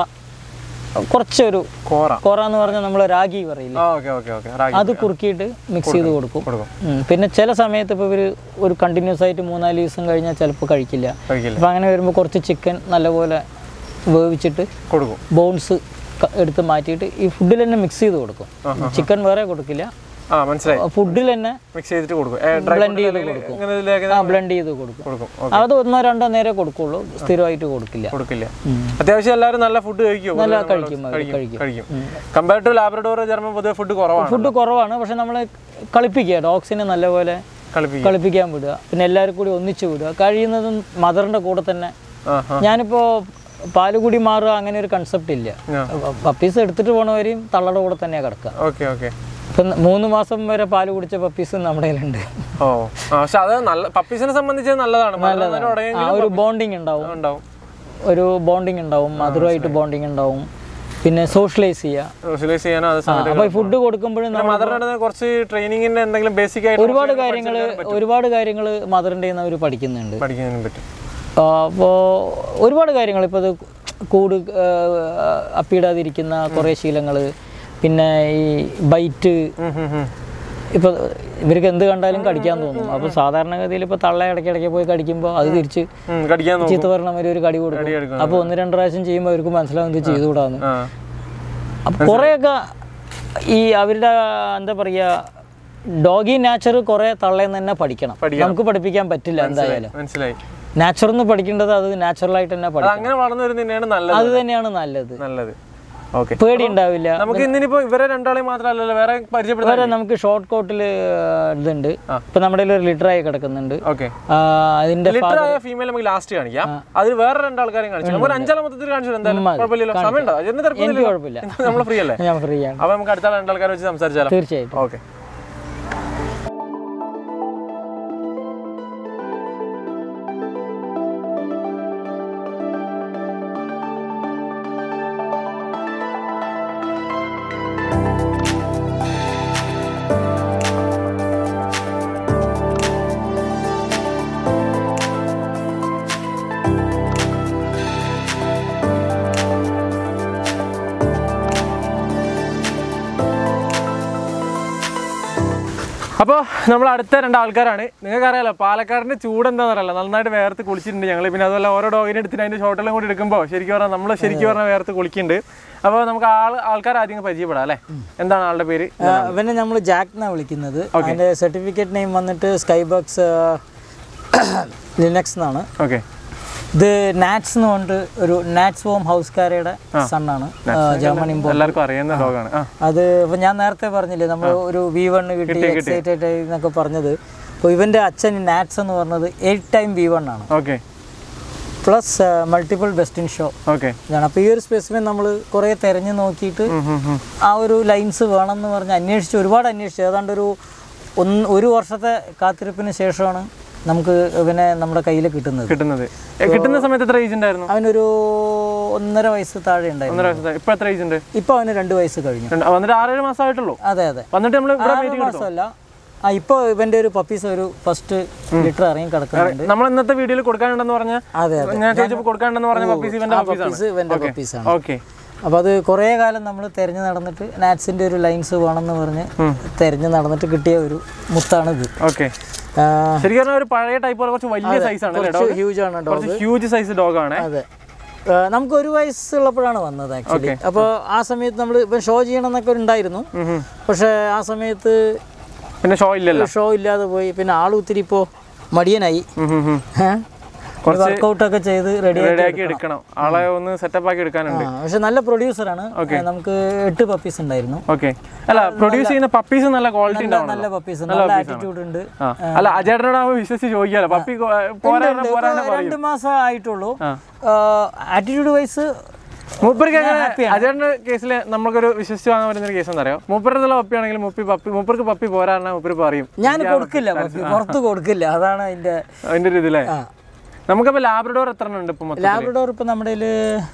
കുറച്ചൊരു കോറ കോറ എന്ന് പറഞ്ഞാൽ നമ്മൾ രാഗി പറയില്ലേ ആ ഓക്കെ ഓക്കെ ഓക്കെ റാഗി അത് കുറുക്കിയിട്ട് മിക്സ് ചെയ്ത് കൊടുക്കും കൊടുക്കും ഉം. പിന്നെ ചില സമയത്ത് ഇപ്പോൾ ഇവർ ഒരു കണ്ടിന്യൂസ് ആയിട്ട് മൂന്നാല് ദിവസം കഴിഞ്ഞാൽ ചിലപ്പോൾ കഴിക്കില്ല കഴിക്കില്ല അപ്പോൾ അങ്ങനെ വരുമ്പോൾ കുറച്ച് ചിക്കൻ നല്ലപോലെ വേവിച്ചിട്ട് കൊടുക്കും ബോൺസ് എടുത്ത് മാറ്റിയിട്ട് ഈ ഫുഡിൽ തന്നെ മിക്സ് ചെയ്ത് കൊടുക്കും ചിക്കൻ വേറെ കൊടുക്കില്ല ആ മനസ്സിലായി ഫുഡിൽ തന്നെ മിക്സ് ചെയ്തിട്ട് കൊടുക്കും ഏ, dry Blend food ചെയ്ത് അല്ലെങ്കിൽ കൊടുക്കും. ഇങ്ങനെ ഇതിലേക്ക് ആ ബ്ലെൻഡ് ചെയ്ത് കൊടുക്കും കൊടുക്കും ഓ, അത് ഒന്നോ രണ്ടോ നേരെ കൊടുക്കുള്ളൂ സ്ഥിരമായിട്ട് കൊടുക്കില്ല കൊടുക്കില്ല ഉം. അത്യാവശ്യം എല്ലാവരും നല്ല ഫുഡ് കഴിക്കും നല്ല കഴിക്കും അവർ കഴിക്കും കഴിക്കും കമ്പയർഡ് ടു ലാബ്രഡോർ ജർമ്മൻ പൊതുവെ ഫുഡ് കുറവാണ് ഫുഡ് കുറവാണ് പക്ഷെ നമ്മൾ കളിപ്പിക്കുക ഡോഗ്സിനെ നല്ലപോലെ കളിപ്പിക്കും കളിപ്പിക്കാൻ വിടുക പിന്നെ എല്ലാവരും കൂടി ഒന്നിച്ച് വിടുക കഴിയുന്നതും മദറിൻ്റെ കൂടെ തന്നെ ആ ആ ഞാനിപ്പോൾ പാലുകുടി മാറുക അങ്ങനെ ഒരു കൺസെപ്റ്റ് ഇല്ല ആ. പപ്പീസ് എടുത്തിട്ട് പോണവരെയും തള്ളയുടെ കൂടെ തന്നെയാണ് കിടക്കുക ഓക്കെ ഓക്കെ ഇപ്പം മൂന്ന് മാസം വരെ പാല് കുടിച്ച പപ്പീസ് നമ്മുടെ കയ്യിലുണ്ട് ഓ ആ പക്ഷെ അത് നല്ല പപ്പീസിനെ സംബന്ധിച്ച് നല്ലതാണ് മധുരം ആ ഉടയെങ്കിൽ ഒരു ബോണ്ടിങ് ഉണ്ടാവും ഉണ്ടാവും ഒരു ബോണ്ടിങ് ഉണ്ടാവും മധുരമായിട്ട് ബോണ്ടിങ് ഉണ്ടാവും പിന്നെ സോഷ്യലൈസ് ചെയ്യുക സോഷ്യലൈസ് ചെയ്യാനോ അത് സമയത്ത് അപ്പോൾ ഈ ഫുഡ് കൊടുക്കുമ്പോഴും നമ്മൾ മദറിന്റെ കുറച്ച് ട്രെയിനിങ്ങിന്റെ എന്തെങ്കിലും ബേസിക് ആയിട്ട് ഒരുപാട് കാര്യങ്ങൾ ഒരുപാട് കാര്യങ്ങൾ മദറിൻ്റെ നിന്ന് അവർ പഠിക്കുന്നുണ്ട് പഠിക്കാനും പറ്റും അപ്പോൾ ഒരുപാട് കാര്യങ്ങൾ ഇപ്പോൾ ഇത് കൂട് ആ, അപ്പിയിടാതിരിക്കുന്ന കുറേ ശീലങ്ങൾ പിന്നെ ഈ ബൈറ്റ് ഉം, ഉം, ഉം. ഇപ്പോൾ ഇവർക്ക് എന്ത് കണ്ടാലും കടിക്കാൻ തോന്നും അപ്പോൾ സാധാരണഗതിയിൽ ഇപ്പോൾ തള്ള ഇടയ്ക്ക് ഇടയ്ക്ക് പോയി കടിക്കുമ്പോൾ അത് തിരിച്ച് ഉം, കടിക്കാൻ നോക്കും ചീത്ത പറഞ്ഞ മാതിരി ഒരു കടി കൊടുക്കും എടുക്കും. അപ്പോൾ ഒന്ന് രണ്ട് പ്രാവശ്യം ചെയ്യുമ്പോൾ അവർക്ക് മനസ്സിലാവും ഇത് ചെയ്തുകൂടാന്ന് ആ അപ്പം കുറേയൊക്കെ ഈ അവരുടെ എന്താ പറയുക ഡോഗി നാച്ചർ കുറേ തള്ളേന്ന് തന്നെ പഠിക്കണം നമുക്ക് പഠിപ്പിക്കാൻ പറ്റില്ല എന്തായാലും മനസ്സിലായി നാച്ചുറൽ നിന്ന് പഠിക്കേണ്ടത് അത് നാച്ചുറലായിട്ട് തന്നെ അത് പഠിക്കണം അങ്ങനെ വളർന്നു വരുന്നത് തന്നെയാണ് നല്ലത് അത് തന്നെയാണ് നല്ലത് നല്ലത് ഓക്കെ പേടി ഉണ്ടാവില്ല നമുക്ക് ഇന്നിനിപ്പോ ഇവരെ രണ്ടാളെയും മാത്രമല്ലല്ലോ വേറെ പരിചയപ്പെടുത്താൻ വേറെ നമുക്ക് ഷോർട്ട് കോട്ടിൽ ഇതുണ്ട് ഇപ്പൊ നമ്മുടെ കയ്യിൽ ഒരു ലിറ്ററായി കിടക്കുന്നുണ്ട് ഓക്കെ ആ, അതിന്റെ ലിറ്റർ ആയ ഫീമെയിൽ നമുക്ക് ലാസ്റ്റ് കാണിക്കാം അതിൽ വേറെ രണ്ടാൾക്കാരെയും കാണിച്ചു നമുക്ക് ഒരു അഞ്ചാം മൊത്തത്തിൽ കാണിച്ചു എന്തായാലും കുഴപ്പമില്ലല്ലോ സമയമുണ്ടോ അതിന് എനിക്ക് തിരക്കൊന്നുമില്ല കുഴപ്പമില്ല നമ്മൾ ഫ്രീ അല്ലേ ഞാൻ ഫ്രീ ആണ് അപ്പൊ നമുക്ക് അടുത്ത രണ്ടാൾക്കാരെ വെച്ച് സംസാരിച്ചാലോ തീർച്ചയായിട്ടും ഓക്കെ അപ്പോൾ നമ്മൾ അടുത്ത രണ്ട് ആൾക്കാരാണ് നിങ്ങൾക്കറിയാലോ പാലക്കാടിൻ്റെ ചൂട് എന്താണെന്ന് അറിയില്ല നന്നായിട്ട് വേർത്ത് കുളിച്ചിട്ടുണ്ട് ഞങ്ങൾ പിന്നെ അതുപോലെ ഓരോ ഡോഗിനെ എടുത്തിട്ട് അതിൻ്റെ ഷോട്ടെല്ലാം കൂടി എടുക്കുമ്പോൾ ശരിക്കും പറഞ്ഞാൽ നമ്മൾ ശരിക്കും പറഞ്ഞാൽ വേർത്ത് കുളിക്കുന്നുണ്ട് അപ്പോൾ നമുക്ക് ആൾ ആൾക്കാർ ആദ്യം പരിചയപ്പെടാം അല്ലേ എന്താണ് ആളുടെ പേര് ഇവനെ നമ്മൾ ജാക്ക് എന്നാണ് വിളിക്കുന്നത് അതിന്റെ സർട്ടിഫിക്കറ്റ് നെയിം വന്നിട്ട് സ്കൈബക്സ് ലിനക്സ് എന്നാണ് ഓക്കെ ഇത് നാറ്റ്സ് എന്ന് പറഞ്ഞിട്ട് ഒരു നാറ്റ്സ് ഹോം ഹൗസ്കാരയുടെ സണ്ണാണ് ജർമ്മൻ ഇമ്പോ എല്ലാവർക്കും അറിയുന്ന ഡോഗാണ് ആ അത് ഇപ്പൊ ഞാൻ നേരത്തെ പറഞ്ഞില്ലേ നമ്മൾ ഒരു വി വണ് കിട്ടി എക്സൈറ്റഡ് ആയി എന്നൊക്കെ പറഞ്ഞത് അപ്പോൾ ഇവന്റെ അച്ഛൻ നാറ്റ്സ് എന്ന് പറഞ്ഞത് എയ്റ്റ് ടൈം വി വൺ ആണ് okay plus multiple best in show okay ഇതാണ് അപ്പോൾ ഈ ഒരു സ്പെസിമെൻ നമ്മൾ കുറേ തിരഞ്ഞു നോക്കിയിട്ട് ആ ഒരു ലൈൻസ് വേണമെന്ന് പറഞ്ഞ് അന്വേഷിച്ച് ഒരുപാട് അന്വേഷിച്ചു ഏതാണ്ട് ഒരു ഒന്ന് ഒരു വർഷത്തെ കാത്തിരിപ്പിന് ശേഷമാണ് നമുക്ക് ഇവനെ നമ്മുടെ കയ്യിൽ കിട്ടുന്നത് കിട്ടുന്നത് ഏ, കിട്ടുന്ന സമയത്ത് എത്ര ഏജ് ഉണ്ടായിരുന്നു അവനൊരു ഒന്നര വയസ്സ് താഴെ ഉണ്ടായിരുന്നു ഒന്നര വയസ്സ് ഇപ്പൊ എത്ര ഏജ് ഉണ്ട് ഇപ്പോൾ അവന് രണ്ട് വയസ്സ് കഴിഞ്ഞു രണ്ട്- വന്നിട്ട് ആറേഴ് മാസമായിട്ടുള്ളൂ അതെ അതെ വന്നിട്ട് നമ്മൾ ഇവിടെ ആറ് മാസമല്ല ആ ഇപ്പോൾ ഇവന്റെ ഒരു പപ്പീസ് ഒരു ഫസ്റ്റ് ലിറ്റർ ഇറങ്ങി കിടക്കുന്നുണ്ട് നമ്മൾ ഇന്നത്തെ വീഡിയോയിൽ കൊടുക്കാനുണ്ടെന്ന് പറഞ്ഞ അതെ അതെ ഞാൻ ചോദിച്ചപ്പോൾ കൊടുക്കാനുണ്ടെന്ന് പറഞ്ഞ പപ്പീസ് ഇവന്റെ പപ്പീസാണ് പപ്പീസ് ഇവന്റെ പപ്പീസാണ് ഓക്കെ അപ്പോൾ അത് കുറേ കാലം നമ്മൾ തിരഞ്ഞു നടന്നിട്ട് നാറ്റ്സിന്റെ ഒരു ലൈൻസ് വേണമെന്ന് പറഞ്ഞ് തിരഞ്ഞു നടന്നിട്ട് കിട്ടിയ ഒരു മുത്താണിത് ഓക്കെ ശരിക്കും പറഞ്ഞാൽ ഒരു പഴയ ടൈപ്പ് പോലെ കുറച്ച് വലിയ സൈസ് ആണ് അല്ലേ കുറച്ച് ഹ്യൂജ് ആണ് ഡോഗ് കുറച്ച് ഹ്യൂജ് സൈസ് ഡോഗ് ആണ് അതെ ആ, നമുക്ക് ഒരു വയസ്സുള്ളപ്പോഴാണ് വന്നത് ആക്ച്വലി അപ്പോൾ ആ സമയത്ത് നമ്മൾ ഇപ്പം ഷോ ചെയ്യണം എന്നൊക്കെ ഉണ്ടായിരുന്നു പക്ഷേ ആ സമയത്ത് പിന്നെ ഷോ ഇല്ലല്ലോ ഷോ ഇല്ലാതെ പോയി പിന്നെ ആൾ ഒത്തിരി ഇപ്പോൾ മടിയനായി ഉം ഉം ഉം. വർക്കൗട്ട് ഒക്കെ ചെയ്ത് റെഡി റെഡിയാക്കി എടുക്കണം ആളെ ഒന്ന് സെറ്റപ്പ് ആക്കി എടുക്കാനുണ്ട് പക്ഷെ നല്ല പ്രൊഡ്യൂസറാണ് നമുക്ക് എട്ട് പപ്പീസ് ഉണ്ടായിരുന്നു ഓക്കെ അല്ല പ്രൊഡ്യൂസ് ചെയ്യുന്ന പപ്പീസ് നല്ല ക്വാളിറ്റി ഉണ്ടാവണം നല്ല പപ്പീസ് നല്ല ആറ്റിറ്റ്യൂഡ് ഉണ്ട് ആ അല്ല അജേട്ടനോടാകുമ്പോൾ വിശ്വസിച്ച് ചോദിക്കാലോ പപ്പി കൊ- പോരാ പോരാ ഇപ്പൊ രണ്ട് മാസം ആയിട്ടുള്ളൂ ആറ്റിറ്റ്യൂഡ് വൈസ് മൂപ്പർക്ക് അജേട്ടന്റെ കേസിൽ നമുക്കൊരു വിശ്വസിച്ച് വാങ്ങാൻ പറ്റുന്ന ഒരു കേസ് എന്താ അറിയോ മൂപ്പരുടെ പപ്പിയാണെങ്കിൽ മുപ്പി പപ്പി മൂപ്പർക്ക് പപ്പി പോരാറിനാ മൂപ്പര് പറയും ഞാൻ കൊടുക്കില്ല പപ്പി പുറത്ത് കൊടുക്കില്ല അതാണ് അതിന്റെ അതിന്റെ ഒരു ഇതിലെ നമുക്കപ്പോ ലാബ്രഡോർ എത്ര ഉണ്ട് ഇപ്പൊ മൊത്തം ലാബ്രഡോർ ഇപ്പൊ നമ്മുടെ കയ്യില്,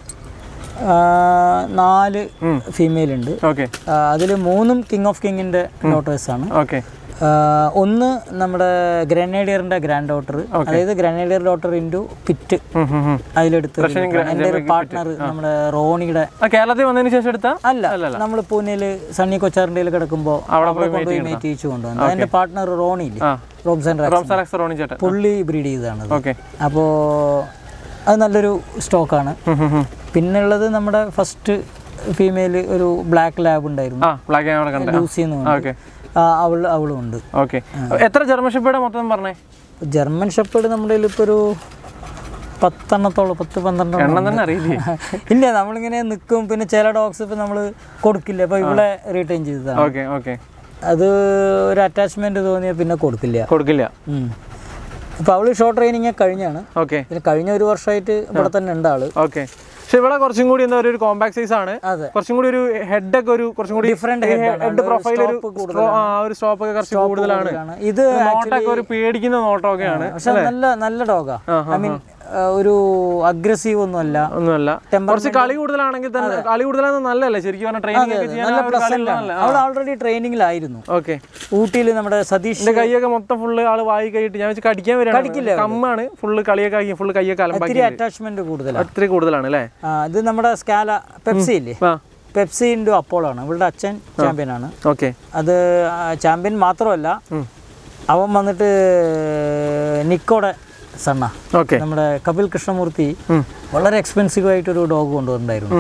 ആ, നാല് ഫീമെയിൽ ഉണ്ട് ഓക്കെ അതിൽ മൂന്നും കിങ് ഓഫ് കിങ്ങിന്റെ ഡോട്ടേഴ്സ് ആണ് ഓക്കെ ആ, ഒന്ന് നമ്മുടെ ഗ്രനേഡിയറിന്റെ ഗ്രാൻഡ് ഡോട്ടർ അതായത് ഗ്രനേഡിയർ ഡോട്ടർ ഇൻറ്റു പിറ്റ് അതിലെടുത്ത് എൻ്റെ ഒരു പാർട്ട്ണർ നമ്മുടെ റോണിയുടെ ആ കേരളത്തിൽ വന്നതിന് ശേഷം എടുത്താ അല്ല നമ്മൾ പൂനെയിൽ സണ്ണി കൊച്ചാറിൻ്റെ കിടക്കുമ്പോൾ അവിടെ കൊണ്ടുപോയി മേറ്റ് ചെയ്യിച്ചു കൊണ്ടുവന്നു അതിന്റെ പാർട്ട്ണർ റോണിയില്ലേ ആ റോബ്സൺ റാക്സ് റോം സാലക്സ് റോണി ചേട്ടൻ പുള്ളി ബ്രീഡ് ചെയ്തതാണ് ഓക്കെ അപ്പോൾ അത് നല്ലൊരു സ്റ്റോക്കാണ് പിന്നുള്ളത് നമ്മുടെ ഫസ്റ്റ് ഫീമെയിൽ ഒരു ബ്ലാക്ക് ലാബ് ഉണ്ടായിരുന്നു ആ ബ്ലാക്ക് അവിടെ കണ്ട ലൂസി എന്ന് പറഞ്ഞു ഓക്കെ അവൾ അവളും ഉണ്ട് ഓക്കെ എത്ര ജർമ്മൻഷിപ്പയുടെ മൊത്തം പറഞ്ഞേ ജർമ്മൻ ഷെപ്പേർഡ് നമ്മുടെ കയ്യിൽ ഇപ്പോൾ ഒരു പത്തെണ്ണത്തോളം പത്ത് പന്ത്രണ്ടെണ്ണം എണ്ണം തന്നെ അറിയില്ലേ ഇല്ല നമ്മളിങ്ങനെ നിൽക്കും പിന്നെ ചില ഡോഗ്സ് ഇപ്പം നമ്മൾ കൊടുക്കില്ല അപ്പോൾ ഇവിടെ റീറ്റെയിൻ ചെയ്തതാണ് ഓക്കെ ഓക്കെ അത് ഒരു അറ്റാച്ച്മെന്റ് തോന്നിയാൽ പിന്നെ കൊടുക്കില്ല കൊടുക്കില്ല ഉം. അപ്പോൾ അവള് ഷോർട്ട് ട്രെയിനിങ് കഴിഞ്ഞാണ് ഓക്കെ പിന്നെ കഴിഞ്ഞ ഒരു വർഷമായിട്ട് ഇവിടെ തന്നെ ഉണ്ട് ആള് ഓക്കെ പക്ഷെ ഇവിടെ കുറച്ചും കൂടി എന്താ പറയുക ഒരു കോമ്പാക്ട് സൈസ് ആണ് അതെ കുറച്ചും കൂടി ഒരു ഹെഡ് ഒക്കെ ഒരു കുറച്ചും കൂടി ഡിഫറെന്റ് ഹെഡ് പ്രൊഫൈൽ ഒരു straw- ആ, ഒരു സ്റ്റോപ്പ് ഒക്കെ കുറച്ച് കൂടുതലാണ് ഇത് നോട്ടൊക്കെ ഒരു പേടിക്കുന്ന നോട്ടമൊക്കെയാണ് പക്ഷെ നല്ല നല്ല ഡോഗാ ഐ മീൻ ഒരു അഗ്രസീവ് ഒന്നുമല്ല ഒന്നുമല്ല കുറച്ച് കളി കൂടുതലാണെങ്കിൽ തന്നെ കളി കൂടുതലാണെന്ന് നല്ലല്ലേ ശരിക്കും പറഞ്ഞാൽ ട്രെയിനിങ് ഒക്കെ ചെയ്യാൻ നല്ല ആ ഒരു കളി പ്ലസന്റ് ആണ് ഉള്ളതല്ലേ? അവൾ ഓൾറെഡി ട്രെയിനിങ്ങിലായിരുന്നു ഓക്കെ ഊട്ടിയിൽ നമ്മുടെ സതീഷ് എന്റെ കൈയൊക്കെ മൊത്തം ഫുള്ള് ആള് വായി കൈയിട്ട് ഞാൻ വെച്ച് കടിക്കാൻ വരാണ് കമ്മാണ് ഫുള്ള് കളിയൊക്കെ ആക്കി ഫുള്ള് കൈയൊക്കെ അലമ്പാക്കി ഇത്തിരി അറ്റാച്ച്മെന്റ് കൂടുതലാണ് ഒത്തിരി കൂടുതലാണ് അല്ലേ ആ, ഇത് നമ്മുടെ സ്കാല പെപ്സി ഇല്ലേ ആ പെപ്സി ഇൻഡു അപ്പോളാണ് ഇവളുടെ അച്ഛൻ ചാമ്പ്യൻ ആണ് ഓക്കെ അത് ചാമ്പ്യൻ മാത്രമല്ല അവൻ വന്നിട്ട് നിക്കോടെ സണ്ണ ഓക്കെ നമ്മുടെ കപിൽ കൃഷ്ണമൂർത്തി വളരെ എക്സ്പെൻസീവ് ആയിട്ടൊരു ഡോഗ് കൊണ്ടുവന്നിട്ടുണ്ടായിരുന്നു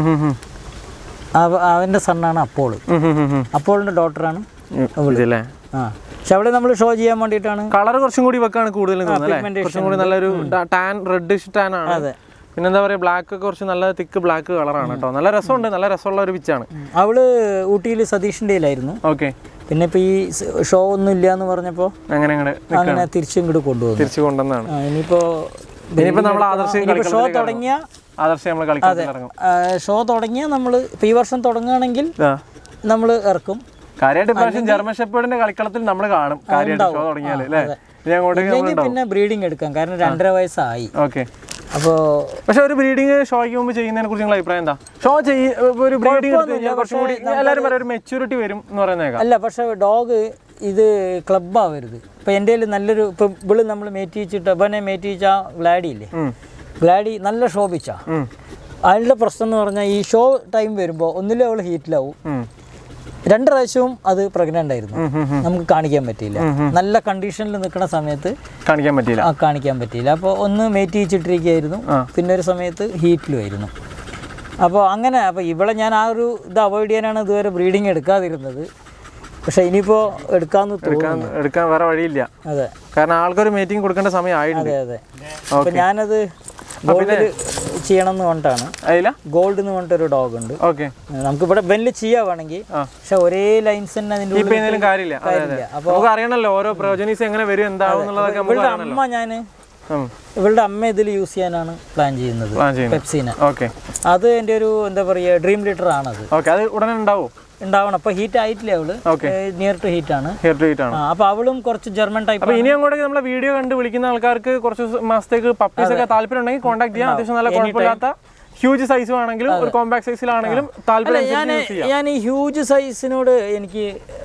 അവ- അവന്റെ സണ്ണാണ് അപ്പോള് അപ്പോളിന്റെ ഡോക്ടറാണ് ഇതല്ലേ ആ പക്ഷെ അവിടെ നമ്മൾ ഷോ ചെയ്യാൻ വേണ്ടിയിട്ടാണ് കളർ കുറച്ചും കൂടി വെക്കാണ് കൂടുതൽ തോന്നുന്നത് അല്ലേ കുറച്ചും കൂടി നല്ലൊരു ടാൻ റെഡിഷ് ടാൻ ആണ് അതെ. പിന്നെന്താ പറയാ ബ്ലാക്ക് ഒക്കെ കുറച്ച് നല്ല തിക്ക് ബ്ലാക്ക് കളറാണ് കേട്ടോ നല്ല രസമുണ്ട് നല്ല രസമുള്ള ഒരു പിച്ചാണ് അവള് ഊട്ടിയിൽ സതീഷിൻ്റെ കയ്യിലായിരുന്നു ഓക്കെ പിന്നെ ഇപ്പൊ ഈ ഷോ ഒന്നും ഇല്ല എന്ന് പറഞ്ഞപ്പോ അങ്ങനെ അങ്ങനെ അങ്ങനെ തിരിച്ചിങ്ങോട്ട് കൊണ്ടുവന്നു തിരിച്ചു കൊണ്ടുവന്നാണ് ആ, ഇനിയിപ്പോ ഇനിയിപ്പോ നമ്മൾ ആദർശ ഇനിയിപ്പോ ഷോ തുടങ്ങിയ ആദർശ നമ്മൾ കളിക്കാൻ ഇറങ്ങും ഷോ തുടങ്ങിയ നമ്മൾ ഇപ്പൊ ഈ വർഷം തുടങ്ങുകയാണെങ്കിൽ ആ. നമ്മൾ ഇറക്കും കാര്യമായിട്ട് ഇപ്രാവശ്യം ജർമ്മൻ ഷെപ്പേർഡിന്റെ കളിക്കളത്തിൽ നമ്മൾ കാണും കാര്യമായിട്ട് ഷോ തുടങ്ങിയാൽ അല്ലേ ഇനി അങ്ങോട്ടേക്ക് ഇല്ലെങ്കിൽ പിന്നെ ബ്രീഡിങ് എടുക്കാം കാരണം രണ്ടര വയസ്സായി ഓക്കെ അപ്പോൾ പക്ഷെ ഒരു ബ്രീഡിങ് ഷോയ്ക്ക് മുമ്പ് ചെയ്യുന്നതിനെ കുറിച്ച് നിങ്ങളുടെ അഭിപ്രായം എന്താ ഷോ ചെയ്യ ഒരു ബ്രീഡിങ് എടുത്ത് കഴിഞ്ഞാൽ കുറച്ചും കൂടി എല്ലാവരും പറയാം ഒരു മെച്യൂരിറ്റി വരും എന്ന് പറയുന്നേക്കാം അല്ല പക്ഷെ ഡോഗ് ഇത് ക്ലബ്ബാവരുത് ഇപ്പം എൻ്റെ കയ്യിൽ നല്ലൊരു ഇപ്പം ഇവള് നമ്മൾ മേറ്റിച്ചിട്ട് അവനെ മേറ്റിച്ച ഗ്ലാഡി ഇല്ലേ ഉം. ഗ്ലാഡി നല്ല ശോഭിച്ച ഉം. അയാളുടെ പ്രശ്നം എന്ന് പറഞ്ഞാൽ ഈ ഷോ ടൈം വരുമ്പോൾ ഒന്നിലും അവൾ ഹീറ്റിലാവും ഉം. രണ്ട് പ്രാവശ്യവും അത് പ്രഗ്നൻ്റ് ആയിരുന്നു ഉം, ഉം, ഉം. നമുക്ക് കാണിക്കാൻ പറ്റിയില്ല നല്ല കണ്ടീഷനിൽ നിൽക്കുന്ന സമയത്ത് കാണിക്കാൻ പറ്റിയില്ല ആ കാണിക്കാൻ പറ്റിയില്ല അപ്പോൾ ഒന്ന് മേറ്റിച്ചിട്ടിരിക്കുകയായിരുന്നു ആ. പിന്നെ ഒരു സമയത്ത് ഹീറ്റിലുമായിരുന്നു അപ്പോൾ അങ്ങനെ അപ്പോൾ ഇവിടെ ഞാൻ ആ ഒരു ഇത് അവോയ്ഡ് ചെയ്യാനാണ് ഇതുവരെ ബ്രീഡിങ് എടുക്കാതിരുന്നത് പക്ഷേ ഇനിയിപ്പോൾ എടുക്കാമെന്ന് തോന്നുന്നു എടുക്കാൻ എടുക്കാൻ വേറെ വഴിയില്ല അതെ കാരണം ആൾക്കൊരു മീറ്റിംഗ് കൊടുക്കേണ്ട സമയമായിട്ടുണ്ട് അതെ അതെ അപ്പോൾ ഞാനത് ഗോൾഡിൽ ചെയ്യണം എന്ന് പറഞ്ഞിട്ടാണ് അതില ഗോൾഡ് എന്ന് പറഞ്ഞിട്ടൊരു ഡോഗ് ഉണ്ട് ഓക്കെ നമുക്കിവിടെ ബെല്ല് ചെയ്യാൻ വേണമെങ്കിൽ ആ. പക്ഷെ ഒരേ ലൈൻസ് തന്നെ അതിൻ്റെ ഇപ്പൊ ഉള്ളിൽ എന്തെങ്കിലും കാര്യമില്ല അതെ അതെ കാര്യമില്ല. അപ്പോൾ നമുക്ക് അറിയണല്ലോ ഓരോ പ്രൊജനീസ് എങ്ങനെ വരും എന്താവും എന്നുള്ളതൊക്കെ നമുക്ക് ഇവളുടെ അമ്മ ഞാൻ ഉം. ഇവളുടെ അമ്മ ഇതിൽ യൂസ് ചെയ്യാനാണ് പ്ലാൻ ചെയ്യുന്നത് പ്ലാൻ ചെയ്യുന്നു പെപ്സീനെ ഓക്കെ അത് എൻ്റെ ഒരു എന്താ പറയുക ഡ്രീം ലീറ്റർ ആണത് ഓക്കെ അത് ഉടനെ ഉണ്ടാവും ഉണ്ടാവണം അപ്പോൾ ഹീറ്റ് ആയിട്ടില്ല അവള് Okay. നിയർ ടു ഹീറ്റ് ആണ് ഹിയർ ടു ആണ് ആ, അപ്പോൾ അവളും കുറച്ച് ജർമ്മൻ ടൈപ്പ് അപ്പൊ ഇനി അങ്ങോട്ടേക്ക് നമ്മളെ വീഡിയോ കണ്ട് വിളിക്കുന്ന ആൾക്കാർക്ക് കുറച്ച് മാസത്തേക്ക് പപ്പീസ് ഒക്കെ താല്പര്യം ഉണ്ടെങ്കിൽ കോൺടാക്ട് ചെയ്യാം അത്യാവശ്യം നല്ല കുഴപ്പമില്ലാത്ത ഹ്യൂജ് സൈസ് ആണെങ്കിലും ഒരു കോമ്പാക്ട് സൈസിലാണെങ്കിലും താല്പര്യം ഞാൻ അനുസരിച്ച് use ചെയ്യാം ഞാൻ ഈ ഹ്യൂജ് സൈസിനോട് എനിക്ക്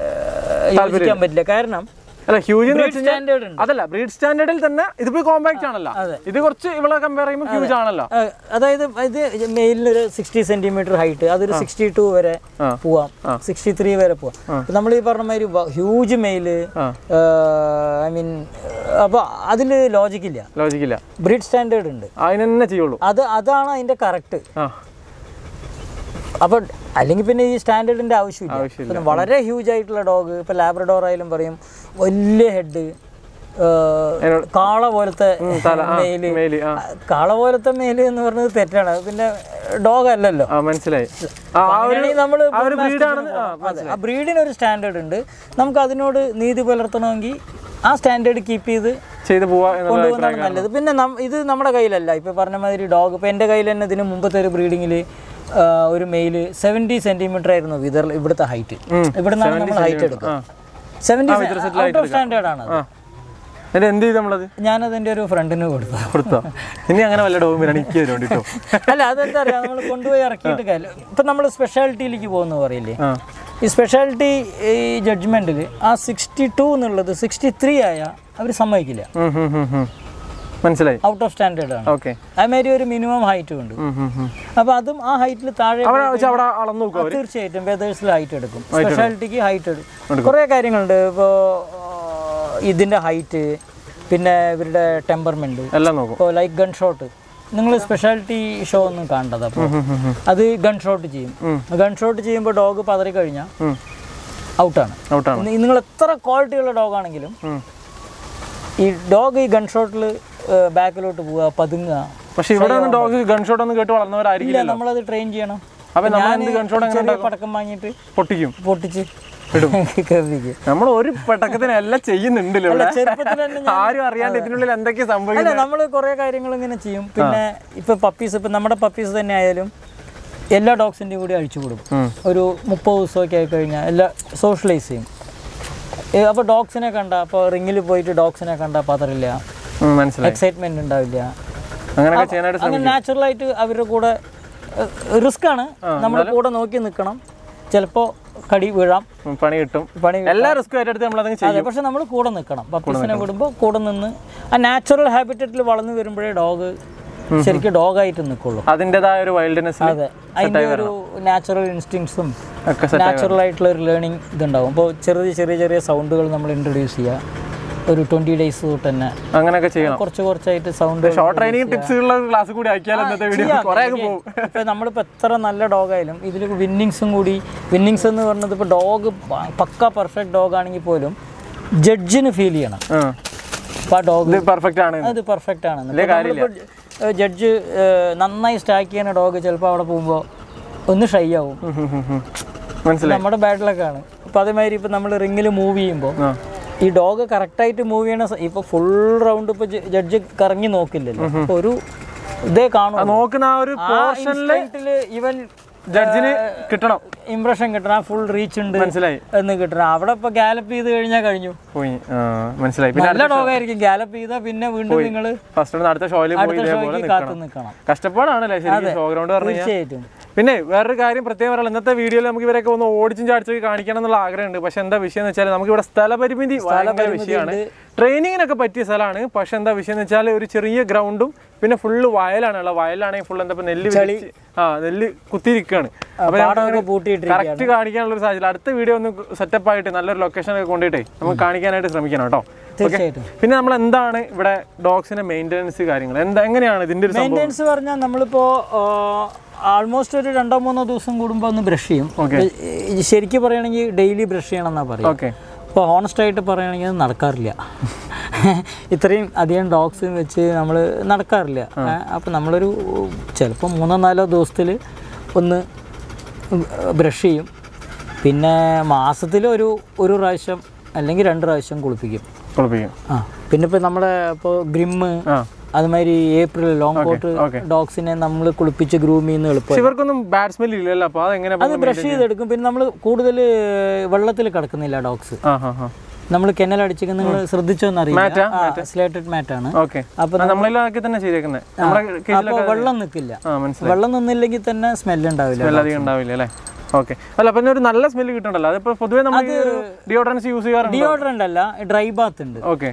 ഏഹ്, യോജിക്കാൻ പറ്റില്ല കാരണം അല്ല ഹ്യൂജ് എന്ന് വെച്ച് കഴിഞ്ഞാൽ സ്റ്റാൻഡേർഡ് ഉണ്ട് അതല്ല ബ്രീഡ് സ്റ്റാൻഡേർഡിൽ തന്നെ ഇതിപ്പോ കോമ്പാക്ട് ആണല്ലോ ഇത് കുറച്ച് ഇവിടെ കമ്പയർ ചെയ്യുമ്പോൾ ഹ്യൂജ് ആണല്ലോ ഏഹ്, അതായത് ഇത് മെയിലിനൊരു സിക്സ്റ്റി സെന്റിമീറ്റർ ഹൈറ്റ് അതൊരു സിക്സ്റ്റി ടു വരെ ആ. പോവാം സിക്സ്റ്റി ത്രീ വരെ പോവാം നമ്മൾ ഈ പറഞ്ഞ മാതിരി ഹ്യൂജ് മെയില് ആ. ഐ മീൻ അപ്പോൾ അതിൽ ലോജിക്കില്ല ലോജിക്കില്ല ബ്രീഡ് സ്റ്റാൻഡേർഡ് ഉണ്ട് അതിന് തന്നെ ചെയ്യുള്ളൂ അത് അതാണ് അതിന്റെ കറക്റ്റ് ആ അപ്പോൾ അല്ലെങ്കിൽ പിന്നെ ഈ സ്റ്റാൻഡേർഡിന്റെ ആവശ്യമില്ല ആവശ്യമില്ല. ഇപ്പം വളരെ ഹ്യൂജ് ആയിട്ടുള്ള ഡോഗ് ഇപ്പൊ ലാബ്രഡോർ ആയാലും പറയും വലിയ ഹെഡ് എന്നോട്- കാള പോലത്തെ തല ആ മെയില് മേല് ആ കാള പോലത്തെ മെയില് എന്ന് പറഞ്ഞത് തെറ്റാണ് അത് പിന്നെ ഡോഗ് അല്ലല്ലോ ആ മനസ്സിലായി ആ ആ ഒരു അങ്ങനെയാണെങ്കിൽ നമ്മള് ആ ഒരു ബ്രീഡാണെന്ന് ആ അതെ ആ ബ്രീഡിന് ഒരു സ്റ്റാൻഡേർഡ് ഉണ്ട് നമുക്ക് അതിനോട് നീതി പുലർത്തണമെങ്കിൽ ആ സ്റ്റാൻഡേർഡ് കീപ്പ് ചെയ്ത് ചെയ്ത് പോവാ എന്നുള്ള കൊണ്ടുപോകുന്നതാണ് നല്ലത് പിന്നെ നം- ഇത് നമ്മുടെ കയ്യിലല്ല ഇപ്പൊ പറഞ്ഞ മാതിരി ഡോഗ് ഇപ്പൊ എൻ്റെ കയ്യിൽ തന്നെ ഇതിന് മുമ്പത്തെ ഒരു ബ്രീഡിങ്ങിൽ ഒരു മെയില് സെവൻറ്റി സെന്റിമീറ്റർ ആയിരുന്നു വിതർ ഇവിടുത്തെ ഹൈറ്റ് ഇവിടെ നിന്നാണ് നമ്മൾ ഹൈറ്റ് എടുക്കുക സെവൻറ്റി ഔട്ട് ഓഫ് സ്റ്റാൻഡേർഡ് ആണ് അത്. ആ എന്നിട്ട് എന്ത് ചെയ്ത് നമ്മളത് ഞാനത് എൻ്റെ ഒരു ഫ്രണ്ടിന് കൊടുത്തു കൊടുത്തോ ഇനി അങ്ങനെ വല്ല ഡോഗ് വരാണ് എനിക്ക് തരുന്നുണ്ട് കേട്ടോ അല്ല അതെന്താ അറിയാം നമ്മൾ കൊണ്ടുപോയി ഇറക്കിയിട്ട് കാര്യം ഇപ്പം നമ്മൾ സ്പെഷ്യാലിറ്റിയിലേക്ക് പോകുന്ന പറയില്ലേ ആ ഈ സ്പെഷ്യാലിറ്റി ഈ ജഡ്ജ്മെൻറ്റിൽ ആ സിക്സ്റ്റി ടു എന്നുള്ളത് സിക്സ്റ്റി ത്രീ ആയ അവർ സമ്മതിക്കില്ല ഉം, ഉം, ഉം, ഉം. മനസ്സിലായി ഔട്ട് ഓഫ് സ്റ്റാൻഡേർഡ് ആണ് ഓക്കെ അതുമാതിരി ഒരു മിനിമം ഹൈറ്റും ഉണ്ട് അപ്പോൾ അതും ആ ഹൈറ്റിൽ താഴെ അവിടെ വെച്ച് അവിടെ അളന്നു നോക്കുക ആ, തീർച്ചയായിട്ടും വെതേഴ്സിൽ ഹൈറ്റ് എടുക്കും സ്പെഷ്യാലിറ്റിക്ക് ഹൈറ്റ് എടുക്കും കുറേ കാര്യങ്ങളുണ്ട് ഇപ്പോൾ ഇതിൻ്റെ ഹൈറ്റ് പിന്നെ ഇവരുടെ ടെമ്പർമെൻറ്റ് എല്ലാം നോക്കും ഇപ്പോൾ ലൈക്ക് ഗൺ ഷോട്ട് നിങ്ങൾ സ്പെഷ്യാലിറ്റി ഷോ ഒന്നും കാണേണ്ടത് അപ്പോൾ അത് ഗൺ ഷോട്ട് ചെയ്യും ഗൺ ഷോട്ട് ചെയ്യുമ്പോൾ ഡോഗ് പതറി കഴിഞ്ഞാൽ ഔട്ടാണ് ഔട്ടാണ് നിങ്ങൾ എത്ര ക്വാളിറ്റിയുള്ള ഡോഗ് ആണെങ്കിലും ഉം. ഈ ഡോഗ് ഈ ഗൺ ഷോട്ടിൽ ബാക്കിലോട്ട് പോവുക പതുങ്ങുക പക്ഷെ ഇവിടെ ഒന്നും ഡോഗ് ഗൺ ഷോട്ട് ഒന്നും കേട്ട് വളർന്നവരായിരിക്കില്ല ഇല്ല നമ്മളത് ട്രെയിൻ ചെയ്യണം അപ്പൊ നമ്മൾ ഞാന് എന്ത് gun shot എങ്ങനെ ചെറിയ പടക്കം വാങ്ങിയിട്ട് പൊട്ടിക്കും പൊട്ടിച്ച് കത്തിക്കും നമ്മൾ ഒരു പടക്കത്തിന് എല്ലാം ചെയ്യുന്നുണ്ടല്ലോ ഇവിടെ ചെറുപ്പത്തിൽ തന്നെ ആരും അറിയാണ്ട് ഇതിനുള്ളിൽ എന്തൊക്കെ സംഭവിക്കും അല്ല നമ്മൾ കുറേ കാര്യങ്ങൾ ഇങ്ങനെ ചെയ്യും പിന്നെ ഇപ്പൊ പപ്പീസ് ഇപ്പൊ നമ്മുടെ പപ്പീസ് തന്നെ ആയാലും എല്ലാ ഡോഗ്സിൻ്റെയും കൂടി അഴിച്ചു കൊടുക്കും ഉം. ഒരു മുപ്പത് ദിവസമൊക്കെ ആയി കഴിഞ്ഞാൽ എല്ലാ സോഷ്യലൈസ് ചെയ്യും ഏ, അപ്പോൾ ഡോഗ്സിനെ കണ്ട അപ്പോൾ റിങ്ങിൽ പോയിട്ട് ഡോഗ്സിനെ കണ്ട പതറില്ല ഉം, മനസ്സിലായി എക്സൈറ്റ്മെന്റ് ഉണ്ടാവില്ല അങ്ങനെയൊക്കെ ചെയ്യാനായിട്ട് അങ്ങനെ നാച്ചുറലായിട്ട് അവരുടെ കൂടെ റിസ്ക് ആണ് നമ്മൾ കൂടെ നോക്കി നിൽക്കണം ചിലപ്പോൾ കടി വീഴാം ഉം, പണി കിട്ടും പണി എല്ലാ റിസ്ക്കും ഏറ്റെടുത്ത് നമ്മൾ അതങ്ങ് ചെയ്യും അതെ പക്ഷെ നമ്മൾ കൂടെ നിൽക്കണം പപ്പീസിനെ വിടുമ്പോൾ കൂടെ നിന്ന് ആ നാച്ചുറൽ ഹാബിറ്ററ്റിൽ വളർന്നു വരുമ്പോഴേ ഡോഗ് ശരിക്കും ഡോഗായിട്ട് നിൽക്കുള്ളൂ അതിൻ്റെതായ ഒരു വൈൽഡ്നെസ് അതെ അതിൻ്റെ ഒരു നാച്ചുറൽ ഇൻസ്റ്റിങ്സും ഒക്കെ സെറ്റ് നാച്ചുറൽ ആയിട്ടുള്ള ഒരു ലേണിംഗ് ഇതുണ്ടാവും അപ്പോൾ ചെറിയ ചെറിയ ചെറിയ സൗണ്ടുകൾ നമ്മൾ ഇൻട്രൊഡ്യൂസ് ചെയ്യുക ഒരു ട്വൻറ്റി ഡേയ്സ് തൊട്ട് തന്നെ അങ്ങനെയൊക്കെ ചെയ്യണം കുറച്ച് കുറച്ചായിട്ട് സൗണ്ട് ഷോർട്ട് ട്രെയിനിങ് ടിപ്സുകളുടെ ക്ലാസ് കൂടി ആക്കിയാൽ ഇന്നത്തെ വീഡിയോ കുറെ അങ്ങ് പോകും ഇപ്പൊ നമ്മളിപ്പോ എത്ര നല്ല ഡോഗായാലും ഇതിൽ വിന്നിങ്സും കൂടി വിന്നിങ്സ് എന്ന് പറഞ്ഞത് ഇപ്പോൾ ഡോഗ് പക്ക പെർഫെക്റ്റ് ഡോഗ് ആണെങ്കിൽ പോലും ജഡ്ജിന് ഫീൽ ചെയ്യണം ആ. അപ്പോൾ ആ ഡോഗ് ഇത് പെർഫെക്റ്റ് ആണ് അത് പെർഫെക്റ്റ് ആണ് ജഡ്ജ് നന്നായി സ്റ്റാക്ക് ചെയ്യുന്ന ഡോഗ് ചിലപ്പോൾ അവിടെ പോകുമ്പോൾ ഒന്ന് ഷൈ ആവും ഉം, ഉം, ഉം, ഉം. മനസ്സിലായി നമ്മുടെ ബാഡ് ലക്കാണ് ഇപ്പം അതേമാതിരി ഇപ്പം നമ്മൾ റിങ്ങിൽ മൂവ് ചെയ്യുമ്പോൾ ആ. ഈ ഡോഗ് കറക്റ്റായിട്ട് മൂവ് ചെയ്യണ സ- ഇപ്പൊ ഫുൾ റൗണ്ട് ഇപ്പൊ ജഡ്ജ് കറങ്ങി നോക്കില്ലല്ലോ അപ്പൊ ഒരു ഇതേ കാണും ആ നോക്കുന്ന ആ ഒരു പോർഷനില് ഇവൻ ജഡ്ജിന് കിട്ടണം ഇംപ്രഷൻ കിട്ടണം ഫുൾ റീച്ച് ഉണ്ട് മനസ്സിലായി എന്ന് കിട്ടണം അവിടെ ഇപ്പൊ ഗാലപ്പ് ചെയ്ത് കഴിഞ്ഞാൽ കഴിഞ്ഞു പോയി ആ, മനസ്സിലായി പിന്നെ നല്ല ഡോഗായിരിക്കും ഗാലപ്പ് ചെയ്താൽ പിന്നെ വീണ്ടും നിങ്ങൾ ഫസ്റ്റ് അടുത്ത ഷോയിൽ പോയി അടുത്ത ഇതേപോലെ ഷോയ്ക്ക് നിൽക്കണം കാത്തു നിൽക്കണം കഷ്ടപ്പാടാണല്ലേ ശരിക്കും ഷോ ഗ്രൗണ്ട് പറഞ്ഞു കഴിഞ്ഞാൽ തീർച്ചയായിട്ടും പിന്നെ വേറൊരു കാര്യം പ്രത്യേകം പറയാം ഇന്നത്തെ വീഡിയോയിൽ നമുക്ക് ഇവരൊക്കെ ഒന്ന് ഓടിച്ചും ചാടിച്ചൊക്കെ കാണിക്കണം എന്നുള്ള ആഗ്രഹമുണ്ട് പക്ഷെ എന്താ വിഷയം എന്ന് വെച്ചാൽ നമുക്ക് ഇവിടെ സ്ഥലപരിമിതി ഭയങ്കര വിഷയമാണ് ട്രെയിനിങ്ങിനൊക്കെ പറ്റിയ സ്ഥലമാണ് പക്ഷെ എന്താ വിഷയം എന്ന് വെച്ചാൽ ഒരു ചെറിയ ഗ്രൗണ്ടും പിന്നെ ഫുള്ള് വയലാണ് ഉള്ളത് വയലാണെങ്കിൽ ഫുൾ എന്താ ഇപ്പൊ നെല്ല് വിരിച്ച് ആ നെല്ല് കുത്തിയിരിക്കുകയാണ് അപ്പൊ പാടമൊക്കെ പൂട്ടിയിട്ടിരിക്കുകയാണ് കറക്റ്റ് കാണിക്കാനുള്ള ഒരു സാഹചര്യം അടുത്ത വീഡിയോ ഒന്ന് സെറ്റപ്പ് ആയിട്ട് നല്ലൊരു ലൊക്കേഷൻ ഒക്കെ കൊണ്ടുപോയിട്ടേ നമുക്ക് കാണിക്കാനായിട്ട് ശ്രമിക്കണം കേട്ടോ തീർച്ചയായിട്ടും പിന്നെ നമ്മൾ എന്താണ് ഇവിടെ ഡോഗ്സിന്റെ മെയിൻ്റെനൻസ് കാര്യങ്ങൾ എന്താ എങ്ങനെയാണ് ഇതിന്റെ ഒരു സംഭവം മെയിൻ്റെനൻസ് പറഞ്ഞാൽ നമ്മളിപ്പോൾ ആൾമോസ്റ്റ് ഒരു രണ്ടോ മൂന്നോ ദിവസം കൂടുമ്പോൾ ഒന്ന് ബ്രഷ് ചെയ്യും Okay. ഈ ശരിക്കും പറയുകയാണെങ്കിൽ ഡെയിലി ബ്രഷ് ചെയ്യണം എന്നാണ് പറയുക ഓക്കെ ഇപ്പോൾ ഹോണസ്റ്റ് ആയിട്ട് പറയുകയാണെങ്കിൽ അത് നടക്കാറില്ല ഇത്രയും അധികം ഡോഗ്സും വെച്ച് നമ്മൾ നടക്കാറില്ല അപ്പോൾ നമ്മളൊരു ചിലപ്പോൾ മൂന്നോ നാലോ ദിവസത്തിൽ ഒന്ന് ബ്രഷ് ചെയ്യും പിന്നെ മാസത്തിൽ ഒരു ഒരു പ്രാവശ്യം അല്ലെങ്കിൽ രണ്ട് പ്രാവശ്യം കുളിപ്പിക്കും കുഴപ്പിക്കും ആ പിന്നെ ഇപ്പോൾ നമ്മുടെ ഇപ്പോൾ ഗ്രിമ്മ് ആ അതുമാതിരി ഏപ്രിൽ ലോങ് കോട്ട് okay. ഡോഗ്സിനെ നമ്മൾ കുളിപ്പിച്ച് ഗ്രൂം ചെയ്യുന്ന എളുപ്പം പക്ഷെ ഇവർക്കൊന്നും ബാഡ് സ്മെൽ ഇല്ലല്ലോ അപ്പൊ അതെങ്ങനെ അത് ബ്രഷ് ചെയ്തെടുക്കും പിന്നെ നമ്മൾ കൂടുതൽ വെള്ളത്തിൽ കിടക്കുന്നില്ല ഡോഗ്സ് ആ ഹാ ഹാ നമ്മൾ കെന്നൽ അടിച്ചിരിക്കുന്ന നിങ്ങൾ ശ്രദ്ധിച്ചോന്ന് അറിയില്ല സ്ലേറ്റഡ് മാറ്റ് ആണ് ഓക്കെ അപ്പൊ നമ്മളെല്ലാക്കി തന്നെ ചെയ്തേക്കുന്നത് നമ്മുടെ കേസിൽ അപ്പോൾ വെള്ളം നിൽക്കില്ല ആ മനസ്സിലായി വെള്ളം നിന്നില്ലെങ്കിൽ തന്നെ സ്മെല്ല് ഉണ്ടാവില്ല സ്മെൽ അധികം ഉണ്ടാവില്ല അല്ലേ ഓക്കെ അല്ല പിന്നെ ഒരു നല്ല സ്മെല്ല് കിട്ടണ്ടല്ലോ അതിപ്പോ പൊതുവേ നമ്മൾ ഡിയോഡ്രൻസ് യൂസ് ചെയ്യാറുണ്ട് ഡിയോഡ്രൻ്റ് അല്ല ഡ്രൈ ബാത്ത് ഉണ്ട് ഓക്കെ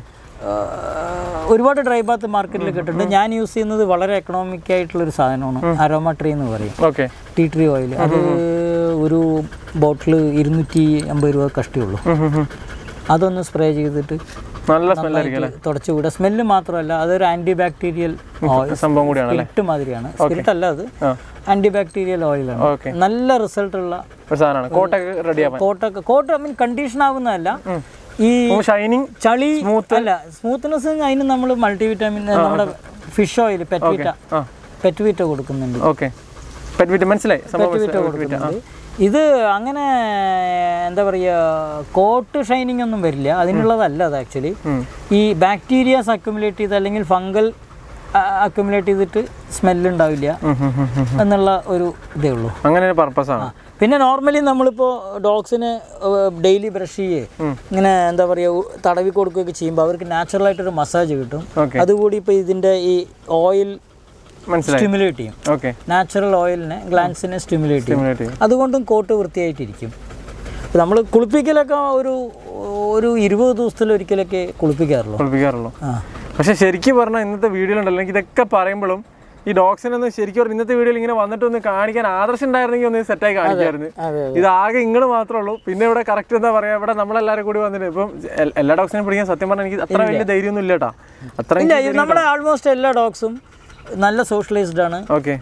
ആഹ് ഒരുപാട് ഡ്രൈ ബാത്ത് മാർക്കറ്റിൽ കിട്ടുന്നുണ്ട് ഞാൻ യൂസ് ചെയ്യുന്നത് വളരെ എക്കണോമിക് ആയിട്ടുള്ള ഒരു സാധനമാണ് അരോമ ട്രീ എന്ന് പറയും ഓക്കെ ടീ ട്രീ ഓയിൽ അത് ഒരു ബോട്ടിൽ ഇരുന്നൂറ്റി അമ്പത് രൂപ കഷ്ടിയുള്ളൂ അതൊന്ന് സ്പ്രേ ചെയ്തിട്ട് നല്ല സ്മെല്ലായിരിക്കും അല്ലേ തുടച്ചു വിടുക സ്മെല്ല് മാത്രമല്ല അതൊരു ആന്റി ബാക്ടീരിയൽ ഓയിൽ സംഭവം കൂടിയാണ് അല്ലേ സ്പിരിറ്റ് മാതിരിയാണ് സ്പിരിറ്റ് അല്ല അത് ആ ആന്റി ബാക്ടീരിയൽ ഓയിലാണ് ഓക്കെ നല്ല റിസൾട്ട് ഉള്ള ഒരു സാധനമാണ് കോട്ടൊക്കെ റെഡി ആവാൻ കോട്ടൊക്കെ കോട്ട് ഐ മീൻ കണ്ടീഷൻ ആവുന്നതല്ല ഈ ഷൈനിങ് ചളി അല്ല സ്മൂത്ത്നെസ് അതിന് നമ്മൾ മൾട്ടിവിറ്റാമിൻ നമ്മുടെ ഫിഷ് ഓയിൽ പെറ്റ്വിറ്റ ആ പെറ്റ്വിറ്റ കൊടുക്കുന്നുണ്ട് ഓക്കെ പെറ്റ് വിറ്റ് മനസ്സിലായി സംഭവം പെറ്റ്വിറ്റ മനസ്സിലായി. Pet Vita. കൊടുക്കുന്നുണ്ട് ഇത് അങ്ങനെ എന്താ പറയുക കോട്ട് ഷൈനിങ് ഒന്നും വരില്ല അതിനുള്ളതല്ല അത് ആക്ച്വലി ഉം. ഈ ബാക്ടീരിയാസ് അക്യുമുലേറ്റ് ചെയ്ത് അല്ലെങ്കിൽ ഫംഗൽ അക്യുമുലേറ്റ് ചെയ്തിട്ട് സ്മെല്ല് ഉണ്ടാവില്ല ഉം, ഉം, ഉം, ഉം. എന്നുള്ള ഒരു ഇതേ ഉള്ളൂ അങ്ങനെ ഒരു പർപ്പസ് ആണ് പിന്നെ നോർമലി നമ്മളിപ്പോൾ ഡോഗ്സിന് ഡെയിലി ബ്രഷ് ചെയ്യേ ഇങ്ങനെ എന്താ പറയുക തടവി കൊടുക്കുകയൊക്കെ ചെയ്യുമ്പോൾ അവർക്ക് നാച്ചുറലായിട്ടൊരു മസാജ് കിട്ടും ഓക്കെ അതുകൂടി ഇപ്പോൾ ഇതിൻ്റെ ഈ ഓയിൽ മനസ്സിലായി സ്റ്റിമുലേറ്റ് ചെയ്യും ഓക്കെ നാച്ചുറൽ ഓയിലിനെ ഗ്ലാൻസിനെ സ്റ്റിമുലേറ്റ് ചെയ്യും സ്റ്റിമുലേറ്റ് ചെയ്യും അതുകൊണ്ടും കോട്ട് വൃത്തിയായിട്ടിരിക്കും നമ്മൾ കുളിപ്പിക്കലൊക്കെ ഒരു ഒരു ഇരുപത് ദിവസത്തിലൊരിക്കലൊക്കെ കുളിപ്പിക്കാറുള്ളൂ കുളിപ്പിക്കാറുള്ളൂ ആ പക്ഷെ ശരിക്കും പറഞ്ഞാൽ ഇന്നത്തെ വീഡിയോയിലുണ്ടല്ലോ എനിക്ക് ഇതൊക്കെ പറയുമ്പോഴും ഈ ഡോഗ്സിനൊന്ന് ശരിക്കും പറഞ്ഞാൽ ഇന്നത്തെ വീഡിയോയിൽ ഇങ്ങനെ വന്നിട്ട് ഒന്ന് കാണിക്കാൻ ആദർശം ഉണ്ടായിരുന്നെങ്കിൽ ഒന്ന് സെറ്റായി കാണിക്കായിരുന്നു അതെ ഇത് ആകെ ഇങ്ങള് മാത്രമേ ഉള്ളൂ പിന്നെ ഇവിടെ കറക്റ്റ് എന്താ പറയാ ഇവിടെ നമ്മളെല്ലാരും കൂടി വന്നിട്ട് ഇപ്പം എൽ- എല്ലാ ഡോഗ്സിനെയും പിടിക്കാൻ സത്യം പറഞ്ഞാൽ എനിക്ക് അത്ര വലിയ ധൈര്യമൊന്നും ഇല്ല കേട്ടാ അത്രയും ഇല്ല ഇത് നമ്മുടെ ആൾമോസ്റ്റ് എല്ലാ ഡോഗ്സും നല്ല സോഷ്യലൈസ്ഡ് ആണ് ഓക്കെ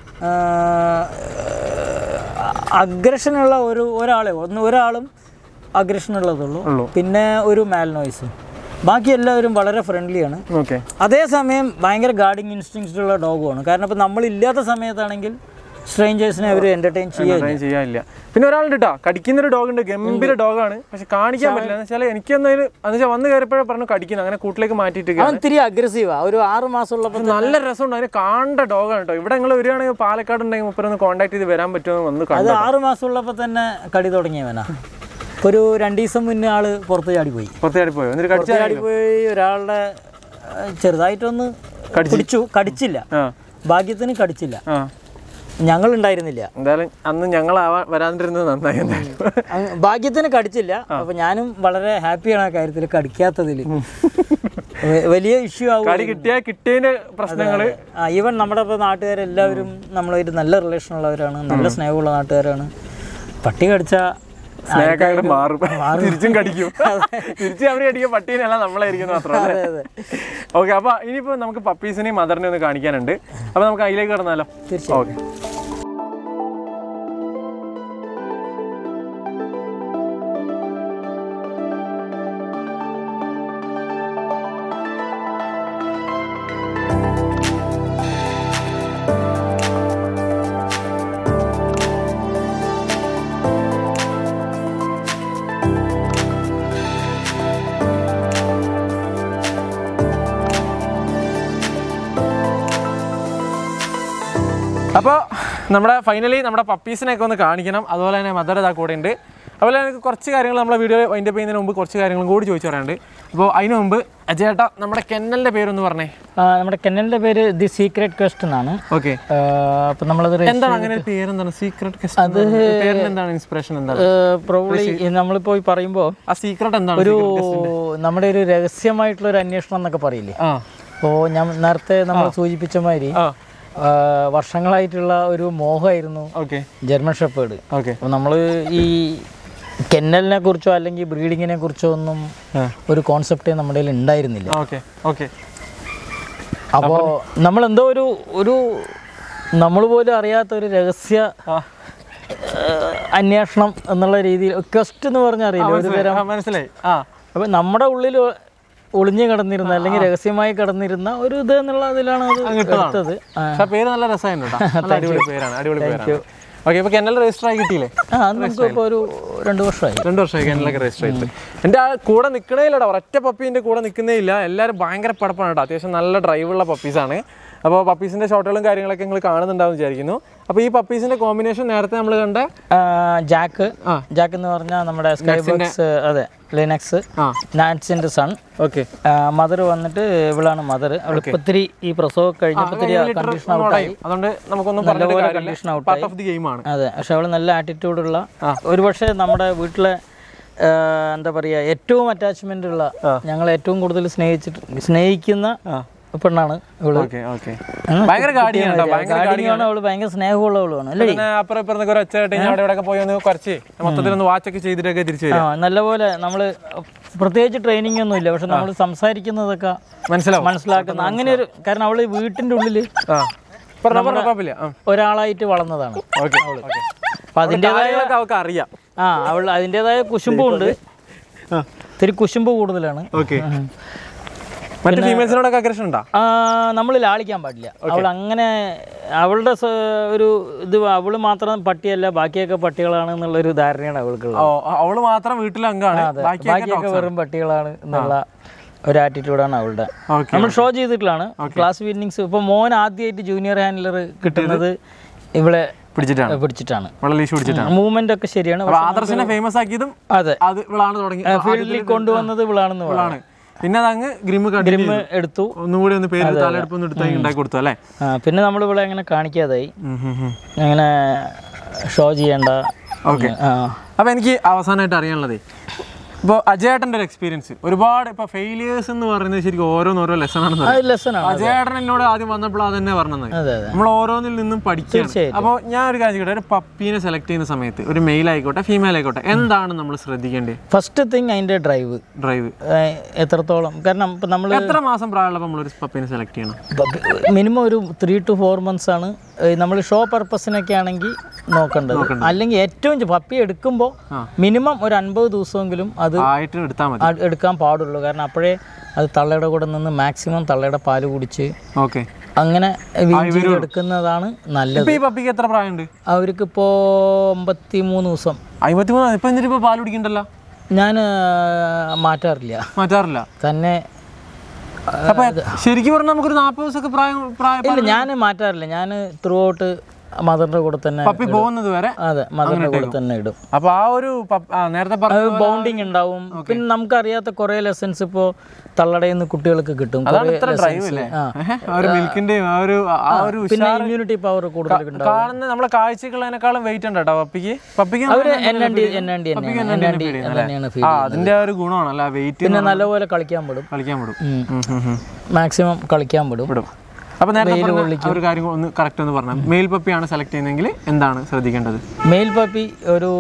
അഗ്രഷനുള്ള ഒരു ഒരാളെ ഒന്ന് ഒരാളും അഗ്രഷൻ ഉള്ളതുള്ളൂ ഉള്ളൂ. പിന്നെ ഒരു മാൽ നോയ്സും ബാക്കി എല്ലാവരും വളരെ ഫ്രണ്ട്ലിയാണ് ഓക്കെ അതേസമയം ഭയങ്കര ഗാർഡിങ് ഇൻസ്റ്റിങ്സ് ഉള്ള ഡോഗുമാണ് കാരണം ഇപ്പം നമ്മളില്ലാത്ത സമയത്താണെങ്കിൽ സ്ട്രേഞ്ചേഴ്സിനെ അവർ എൻ്റർടൈൻ ചെയ്യുക ട്രൈ ചെയ്യാനില്ല പിന്നെ ഒരാളുണ്ട് കേട്ടോ കടിക്കുന്ന ഒരു ഡോഗ് ഉണ്ട് ഗംഭീര ഡോഗാണ് പക്ഷെ കാണിക്കാൻ പറ്റില്ല എന്ന് വെച്ചാൽ എനിക്ക് എന്തായാലും എന്ന് വെച്ചാൽ വന്ന് കയറിയപ്പോഴേ പറഞ്ഞു കടിക്കുന്നത് അങ്ങനെ കൂട്ടിലേക്ക് മാറ്റിയിട്ട് അവൻ ഇത്തിരി അഗ്രസീവാണ് ഒരു ആറ് മാസമുള്ളപ്പോൾ നല്ല രസമുണ്ട് അതിന് കാണേണ്ട ഡോഗാണ് കേട്ടോ ഇവിടെ നിങ്ങൾ വരികയാണെങ്കിൽ പാലക്കാട് ഉണ്ടെങ്കിൽ മുപ്പരൊന്ന് കോൺടാക്ട് ചെയ്ത് വരാൻ പറ്റുമോ വന്ന് അത് കണ്ടു ആറ് മാസമുള്ളപ്പോൾ തന്നെ കടി തുടങ്ങിയവനാ ഒരു രണ്ട് ദിവസം മുന്നേ ആള് പുറത്ത് ചാടിപ്പോയി പുറത്തേടി പോയോ എന്നിട്ട് കടിച്ച പുറത്ത് ചാടിപ്പോയി ഒരാളുടെ ആ, ചെറുതായിട്ടൊന്ന് പിടിച്ചു കടിച്ചില്ല ആ ഭാഗ്യത്തിന് കടിച്ചില്ല ആ ഞങ്ങൾ ഉണ്ടായിരുന്നില്ല എന്തായാലും അന്ന് ഞങ്ങൾ വരാതിരുന്നത് നന്നായി എന്തായാലും അങ്ങ് ഭാഗ്യത്തിന് കടിച്ചില്ല അപ്പൊ ഞാനും വളരെ ഹാപ്പിയാണ് ആ കാര്യത്തിൽ കടിക്കാത്തതിൽ വ- വലിയ ഇഷ്യൂ ആവും കടി കിട്ടിയാ കിട്ടിയതിന്റെ പ്രശ്നങ്ങള് ആ ഈവൻ നമ്മുടെ ഇപ്പോൾ നാട്ടുകാരെല്ലാവരും നമ്മളായിട്ട് നല്ല റിലേഷൻ ഉള്ളവരാണ് നല്ല സ്നേഹമുള്ള നാട്ടുകാരാണ് പട്ടി കടിച്ച സ്നേഹക്കാരുടെ മാറും തിരിച്ചും കടിക്കും തിരിച്ചും അവര് കടിക്കും പട്ടീനല്ല നമ്മളായിരിക്കും മാത്രമല്ല അതെ അതെ ഓക്കെ അപ്പൊ ഇനിയിപ്പോ നമുക്ക് പപ്പീസിനെയും മദറിനെയും ഒന്ന് കാണിക്കാനുണ്ട് അപ്പൊ നമുക്ക് അതിലേക്ക് കടന്നാലോ തീർച്ചയായും ഓക്കെ അപ്പോൾ നമ്മുടെ ഫൈനലി നമ്മുടെ പപ്പീസിനെയൊക്കെ ഒന്ന് കാണിക്കണം അതുപോലെ തന്നെ മദർ ഇതാ കൂടെ ഉണ്ട് അതുപോലെ എനിക്ക് കുറച്ച് കാര്യങ്ങൾ നമ്മളെ വീഡിയോ വൈൻഡപ്പ് ചെയ്യുന്നതിന് മുമ്പ് കുറച്ച് കാര്യങ്ങളും കൂടി ചോദിച്ചു പറയാനുണ്ട് അപ്പോൾ അതിന് മുമ്പ് അജയേട്ട നമ്മുടെ കെന്നലിൻ്റെ പേരൊന്ന് പറഞ്ഞേ ആ, നമ്മുടെ കെന്നലിന്റെ പേര് ദി സീക്രട്ട് ക്വസ്റ്റ് എന്നാണ് ഓക്കെ അപ്പൊ നമ്മളത് എന്താണ് അങ്ങനെ ഒരു പേരെന്താണ് സീക്രട്ട് പേരിന് എന്താണ് ഇൻസ്പിറേഷൻ എന്താണ് പ്രോബ്ലി നമ്മളിപ്പോ ഈ പറയുമ്പോൾ ആ സീക്രട്ട് എന്താണ് ഒരു നമ്മുടെ ഒരു രഹസ്യമായിട്ടുള്ള ഒരു അന്വേഷണം എന്നൊക്കെ പറയില്ലേ ആ അപ്പോൾ ഞാൻ നേരത്തെ നമ്മൾ സൂചിപ്പിച്ച മാതിരി ആ ആ, വർഷങ്ങളായിട്ടുള്ള ഒരു മോഹമായിരുന്നു ഓക്കെ ജർമ്മൻ ഷെപ്പേർഡ് ഓക്കെ അപ്പോൾ നമ്മൾ ഈ കെന്നലിനെ കുറിച്ചോ അല്ലെങ്കിൽ ബ്രീഡിങ്ങിനെ കുറിച്ചോ ഒന്നും ആ. ഒരു കോൺസെപ്റ്റേ നമ്മുടെ കയ്യിൽ ഉണ്ടായിരുന്നില്ല ഓക്കെ ഓക്കെ അപ്പോൾ നമ്മൾ എന്തോ ഒരു ഒരു നമ്മൾ പോലും അറിയാത്ത ഒരു രഹസ്യ ആ ഏഹ്, അന്വേഷണം എന്നുള്ള രീതിയിൽ ക്വസ്റ്റ് എന്ന് പറഞ്ഞാൽ അറിയില്ല ഒരു തരം ആ, മനസ്സിലായി ആ അപ്പം നമ്മുടെ ഉള്ളിൽ ഒളിഞ്ഞു കിടന്നിരുന്ന അല്ലെങ്കിൽ രഹസ്യമായി കിടന്നിരുന്ന ഒരു ഇത് എന്നുള്ള അതിലാണ് അത് എടുത്തത് ആ. പക്ഷെ ആ പേര് നല്ല രസമായിരുന്നു കേട്ടോ നല്ല അടിപൊളി പേരാണ് അടിപൊളി പേരാണ് ഓക്കെ ഇപ്പൊ കെന്നൽ രജിസ്റ്റർ ആയി കിട്ടിയില്ലേ ആ അത് നമുക്ക് ഇപ്പോൾ ഒരു രണ്ട് വർഷമായി രണ്ട് വർഷമായി കെന്നലൊക്കെ രജിസ്റ്റർ ചെയ്തിട്ട് എൻ്റെ ആ കൂടെ നിൽക്കണേ ഇല്ലടാ ഒരൊറ്റ പപ്പി എൻ്റെ കൂടെ നിൽക്കുന്നേ ഇല്ല എല്ലാവരും ഭയങ്കര പടപ്പാണ് കേട്ടോ അത്യാവശ്യം നല്ല ഡ്രൈവുള്ള പപ്പീസാണ് അപ്പോൾ പപ്പീസിൻ്റെ ഷോട്ടുകളും കാര്യങ്ങളൊക്കെ നിങ്ങൾ കാണുന്നുണ്ടാവും വിചാരിക്കുന്നു അപ്പോൾ ഈ പപ്പീസിൻ്റെ കോമ്പിനേഷൻ നേരത്തെ നമ്മൾ കണ്ട ആ, ജാക്ക് ആ. ജാക്ക് എന്ന് പറഞ്ഞാൽ നമ്മുടെ സ്കൈബോക്സ് അതെ ലിനക്സ് ആ നാറ്റ്സിന്റെ സൺ ഓക്കെ മദർ വന്നിട്ട് ഇവളാണ് മദർ അവൾ ഇപ്പൊ ഇത്തിരി ഈ പ്രസവം കഴിഞ്ഞപ്പോൾ ഇത്തിരി കണ്ടീഷൻ ഔട്ടായി അതുകൊണ്ട് നമുക്കൊന്നും പറഞ്ഞിട്ട് നല്ലപോലെ കാര്യമില്ല condition out part of the ഗെയിമാണ് അതെ പക്ഷെ അവൾ നല്ല ആറ്റിറ്റ്യൂഡുള്ള ഒരുപക്ഷെ നമ്മുടെ വീട്ടിലെ ആ, എന്താ പറയുക ഏറ്റവും അറ്റാച്ച്മെന്റ് ഉള്ള ഞങ്ങൾ ഏറ്റവും കൂടുതൽ സ്നേഹിച്ചിട്ട് സ്നേഹിക്കുന്ന പെണ്ണാണ് ഇവള് ഓക്കെ ഓക്കെ ഭയങ്കര ഗാഡിയാണ് കേട്ടോ ഭയങ്കര ഗാർഡിങ്ങാണ് അവള് ഭയങ്കര സ്നേഹമുള്ളവളാണ് അല്ലേ പിന്നെ അപ്പുറം ഇപ്പുറം നിന്നൊക്കെ ഒരു ഒച്ച കേട്ട് അവിടെ ഇവിടെയൊക്കെ പോയി ഒന്ന് കുറച്ച് മൊത്തത്തിലൊന്ന് വാച്ചൊക്കെ ചെയ്തിട്ടൊക്കെ തിരിച്ചു ആ വരും നല്ലപോലെ നമ്മൾ പ്രത്യേകിച്ച് ട്രെയിനിങ് ഒന്നും ഇല്ല പക്ഷെ നമ്മൾ സംസാരിക്കുന്നതൊക്കെ മനസ്സിലാവും മനസ്സിലാക്കുന്ന അങ്ങനെ ഒരു കാരണം അവള് വീട്ടിന്റെ ഉള്ളിൽ ആ പറഞ്ഞോ പറഞ്ഞോ കുഴപ്പമില്ല ആ ഒരാളായിട്ട് വളർന്നതാണ് ഓക്കെ ഓക്കെ അപ്പൊ അതിൻ്റെതായ കാര്യങ്ങളൊക്കെ അവൾക്ക് അറിയാം ആ അവൾ അതിൻ്റെതായ കുശുമ്പും ഉണ്ട് ഇത്തിരി കുശുമ്പ് കൂടുതലാണ് ഓക്കെ മറ്റു ഫീമെയിൽസിനോടൊക്കെ അഗ്രഷൻ ഉണ്ടോ നമ്മൾ ലാളിക്കാൻ പാടില്ല അവൾ അങ്ങനെ അവളുടെ സ- ഒരു ഇത് അവള് മാത്രം പട്ടിയല്ല ബാക്കിയൊക്കെ പട്ടികളാണ് എന്നുള്ളൊരു ധാരണയാണ് അവൾക്കുള്ളത് ഓ അവള് മാത്രം വീട്ടിലെ അംഗമാണ് ബാക്കിയൊക്കെ ബാക്കിയൊക്കെ വെറും പട്ടികളാണ് എന്നുള്ള ഒരു ആറ്റിറ്റ്യൂഡാണ് അവളുടെ ഓക്കെ നമ്മൾ ഷോ ചെയ്തിട്ടുള്ളതാണ് ക്ലാസ് വിന്നിങ്സ് ഇപ്പൊ മോൻ ആദ്യമായിട്ട് ജൂനിയർ ഹാൻഡലർ കിട്ടുന്നത് ഇവളെ പിടിച്ചിട്ടാണ് പിടിച്ചിട്ടാണ് വെള്ള ലീഷ് പിടിച്ചിട്ടാണ് മൂവ്മെന്റ് ഒക്കെ ശരിയാണ് അപ്പൊ ആദർശിനെ ഫേമസ് ആക്കിയതും അതെ അത് ഇവളാണ് തുടങ്ങി ഫീൽഡിൽ കൊണ്ടുവന്നത് ഇവളാണെന്ന് പറഞ്ഞു ഇവളാണ് പിന്നെ അത് അങ്ങ് ഗ്രിമ്മ് കണ്ടിന്യൂ എടുത്തു ഒന്നുകൂടി ഒന്ന് പേര് തലയെടുപ്പ് ഒന്ന് എടുത്ത് ഉണ്ടാക്കി കൊടുത്തു അല്ലേ ആ, പിന്നെ നമ്മൾ ഇവിടെ അങ്ങനെ കാണിക്കാതായി ഉം, ഉം, ഉം. അങ്ങനെ ഷോ ചെയ്യേണ്ട Okay. ആ അപ്പൊ എനിക്ക് അവസാനമായിട്ട് അറിയാനുള്ളതേ ഇപ്പോൾ അജയേട്ടൻ്റെ ഒരു എക്സ്പീരിയൻസ് ഒരുപാട് ഇപ്പൊ ഫെയിലിയേഴ്സ് എന്ന് പറയുന്നത് ശരിക്കും ഓരോന്നോരോ ലെസൺ ആണെന്ന് അത് ലെസൺ ആണ് അജയേട്ടൻ എന്നോട് ആദ്യം വന്നപ്പോൾ അത് തന്നെ പറഞ്ഞത് അതെ അതെ നമ്മൾ ഓരോന്നിൽ നിന്നും പഠിക്കുകയാണ് തീർച്ചയായിട്ടും. അപ്പോൾ ഞാൻ ഒരു കാര്യം ചോദിക്കട്ടെ ഒരു പപ്പീനെ സെലക്ട് ചെയ്യുന്ന സമയത്ത് ഒരു മെയിൽ ആയിക്കോട്ടെ ഫീമെയിൽ ആയിക്കോട്ടെ എന്താണ് നമ്മൾ ശ്രദ്ധിക്കേണ്ടത് ഫസ്റ്റ് തിങ് അതിൻ്റെ ഡ്രൈവ് ഡ്രൈവ് എത്രത്തോളം കാരണം ഇപ്പം നമ്മൾ എത്ര മാസം പ്രായമുള്ളപ്പോൾ നമ്മളൊരു പപ്പീനെ സെലക്ട് ചെയ്യണം മിനിമം ഒരു ത്രീ ടു ഫോർ മന്ത്സ് ആണ് നമ്മൾ ഷോ പർപ്പസിനൊക്കെ ആണെങ്കിൽ നോക്കേണ്ടത് അല്ലെങ്കിൽ ഏറ്റവും ചെ- പപ്പി എടുക്കുമ്പോൾ മിനിമം ഒരു അൻപത് ദിവസമെങ്കിലും അത് ആയിട്ട് എടുത്താൽ മതി ആ- എടുക്കാൻ പാടുള്ളൂ കാരണം അപ്പോഴേ അത് തള്ളയുടെ കൂടെ നിന്ന് മാക്സിമം തള്ളയുടെ പാല് കുടിച്ച് ഓക്കെ അങ്ങനെ വീഞ്ചി എടുക്കുന്നതാണ് നല്ലത് ഇപ്പൊ ഈ പപ്പിക്ക് എത്ര പ്രായമുണ്ട് അവർക്കിപ്പോൾ അമ്പത്തി മൂന്ന് ദിവസം അമ്പത്തി മൂന്ന് ഇപ്പൊ എന്നിട്ട് ഇപ്പൊ പാൽ കുടിക്കണ്ടല്ലോ ഞാൻ മാറ്റാറില്ല മാറ്റാറില്ല തന്നെ അപ്പൊ ശരിക്കും പറഞ്ഞാൽ നമുക്കൊരു നാൽപ്പത് ദിവസമൊക്കെ പ്രായം പ്രായം ഇല്ല ഞാൻ മാറ്റാറില്ല ഞാൻ ത്രൂ ഔട്ട് മദറിൻ്റെ കൂടെ തന്നെ പപ്പി പോകുന്നത് വരെ അതെ മദറിൻ്റെ കൂടെ തന്നെ ഇടും അപ്പൊ ആ ഒരു പപ്പ- ആ, നേരത്തെ പറഞ്ഞ ബൗണ്ടിങ് ഉണ്ടാവും പിന്നെ നമുക്കറിയാത്ത കുറേ ലെസൺസ് ഇപ്പോൾ തള്ളടയിൽ നിന്ന് കുട്ടികൾക്ക് കിട്ടും അതാണ് ഇത്ര ഡ്രൈവ് അല്ലേ ഏഹ്, ആ ഒരു മിൽക്കിന്റെയും ആ ഒരു ആ ഒരു പിന്നെ ഇമ്മ്യൂണിറ്റി പവർ കൂടുതൽ ഉണ്ടാവും കാണുന്ന നമ്മളെ കാഴ്ചകളതിനേക്കാളും വെയിറ്റ് ഉണ്ട് കേട്ടോ പപ്പിക്ക് പപ്പിക്ക് അവര് N N D N N D തന്നെയാണ് എൻ എൻ ഡി തന്നെയാണ് ഫീൽ ആ അതിന്റെ ആ ഒരു ഗുണമാണ് അല്ല വെയിറ്റ് പിന്നെ നല്ലപോലെ കളിക്കാൻ വിടും കളിക്കാൻ വിടും ഉം, ഉം, ഉം. മാക്സിമം കളിക്കാൻ വിടും വിടും അപ്പൊ നേരത്തെ പറഞ്ഞ ആ ഒരു കാര്യം ഒന്ന് കറക്റ്റ് ഒന്ന് പറഞ്ഞു മെയിൽ പപ്പിയാണ് സെലക്ട് ചെയ്യുന്നതെങ്കിൽ എന്താണ് ശ്രദ്ധിക്കേണ്ടത് മെയിൽ പപ്പി ഒരു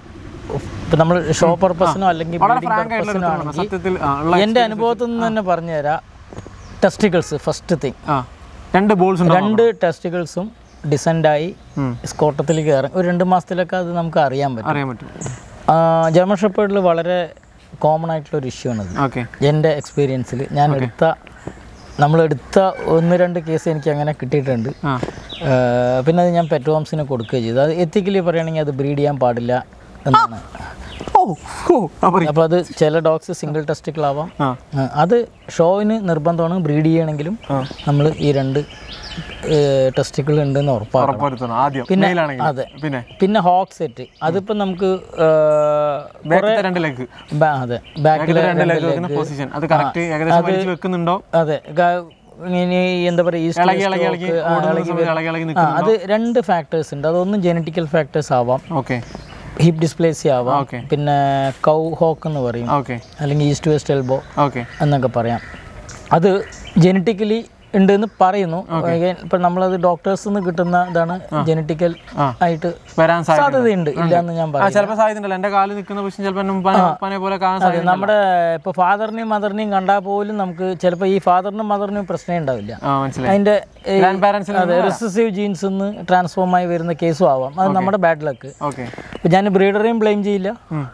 ഇപ്പം നമ്മൾ ഷോ പർപ്പസിനോ അല്ലെങ്കിൽ വളരെ ബ്രീഡിംഗ് ഫ്രാങ്ക് ആയിട്ടുള്ള പർപ്പസിനോ എടുത്തു ആണെങ്കിൽ സത്യത്തിൽ ആ, ഉള്ള എൻ്റെ അനുഭവത്തിൽ നിന്ന് തന്നെ പറഞ്ഞുതരാം ടെസ്റ്റിക്കിൾസ് ഫസ്റ്റ് തിങ് ആ രണ്ട് ബോൾസ് ഉണ്ടാവും രണ്ട് ടെസ്റ്റിക്കിൾസും ഡിസെൻഡായി ഉം. സ്കോട്ടത്തിൽ കയറി ഒരു രണ്ട് മാസത്തിലൊക്കെ അത് നമുക്ക് അറിയാൻ പറ്റും അറിയാൻ പറ്റും ആ, ജർമ്മൻ ഷെപ്പേർഡിൽ വളരെ കോമൺ ആയിട്ടുള്ള ഒരു ഇഷ്യൂ ആണത് ഓക്കെ എൻ്റെ എക്സ്പീരിയൻസിൽ ഞാൻ എടുത്ത നമ്മൾ എടുത്ത ഒന്ന് രണ്ട് കേസ് എനിക്ക് അങ്ങനെ കിട്ടിയിട്ടുണ്ട് ആ ആ, പിന്നെ അത് ഞാൻ പെറ്റ് ഹോംസിന് കൊടുക്കുകയും ചെയ്തു അത് എത്തിക്കലി പറയുകയാണെങ്കിൽ അത് ബ്രീഡ് ചെയ്യാൻ പാടില്ല എന്നാണ് ഓ ഓ ആ പറയും അപ്പോൾ അത് ചില ഡോഗ്സ് സിംഗിൾ ടെസ്റ്റിക്കിളാവാം ആ ആ, അത് ഷോവിന് നിർബന്ധമാണ് ബ്രീഡ് ചെയ്യണമെങ്കിലും നമ്മൾ ഈ രണ്ട് ടെസ്റ്റിക്കിൾ ഉണ്ടെന്ന് ഉറപ്പാക്കണം ഉറപ്പുവരുത്തണം ആദ്യം പിന്നെ- മെയിലാണെങ്കിൽ അതെ. പിന്നെ പിന്നെ ഹോക്ക് സെറ്റ് അതിപ്പോൾ നമുക്ക് ആ, ബാക്കിലത്തെ രണ്ട് ലെഗ് ബാ- അതെ ബാക്കിൽ രണ്ട് ലെഗ് വെക്കുന്ന പൊസിഷൻ അത് കറക്റ്റ് ഏകദേശം വലിച്ച് വെക്കുന്നുണ്ടോ അതെ ഗ- ഇനി എന്താ പറയുക ഈസ്റ്റ് ഇളകി വെസ്റ്റ് ഇളകി ഇളകി ഒക്കെ, ആ, ഓടുന്ന ഇളകി സമയത്ത് ഇളകി ഇളകി ആ നിൽക്കുന്നു അത് രണ്ട് ഫാക്ടേഴ്സ് ഉണ്ട് അതൊന്നും ജനറ്റിക്കൽ ഫാക്ടേഴ്സ് ആവാം ഓക്കെ ഹിപ്പ് ഡിസ്പ്ലേസി ആവാം ഓക്കെ പിന്നെ കൗ ഹോക്ക് എന്ന് പറയും ഓക്കെ അല്ലെങ്കിൽ ഈസ്റ്റ് വെസ്റ്റ് എൽബോ ഓക്കെ എന്നൊക്കെ പറയാം അത് ജനറ്റിക്കലി ഉണ്ടെന്ന് പറയുന്നു ഇപ്പം നമ്മളത് ഡോക്ടേഴ്സ് നിന്ന് കിട്ടുന്ന ഇതാണ് ജനറ്റിക്കൽ ആ. ആയിട്ട് വരാൻ സാധ്യത സാധ്യതയുണ്ട് ഇല്ല എന്ന് ഞാൻ ആ പറയും ചിലപ്പോൾ സാധ്യത ഉണ്ടല്ലോ എൻ്റെ കാല് നിൽക്കുന്ന പൊസിഷൻ ചിലപ്പോൾ എൻ്റെ ഉപ്പാനെ ഉപ്പാനെ പോലെ കാണാൻ സാധ്യത നമ്മുടെ ഇപ്പോൾ ഫാദറിനെയും മദറിനെയും കണ്ടാൽ പോലും നമുക്ക് ചിലപ്പോൾ ഈ ഫാദറിനും മദറിനും പ്രശ്നം ഉണ്ടാവില്ല ആ മനസ്സിലായി അതിൻ്റെ ഗ്രാൻഡ് പാരൻസിന് അതെ റിസസീവ് ജീൻസ് നിന്ന് ട്രാൻസ്ഫോം ആയി വരുന്ന കേസും ആവാം അത് നമ്മുടെ ബാഡ് ലക്ക് ഓക്കെ ഇപ്പം ഞാൻ ബ്രീഡറെയും ബ്ലെയിം ചെയ്യില്ല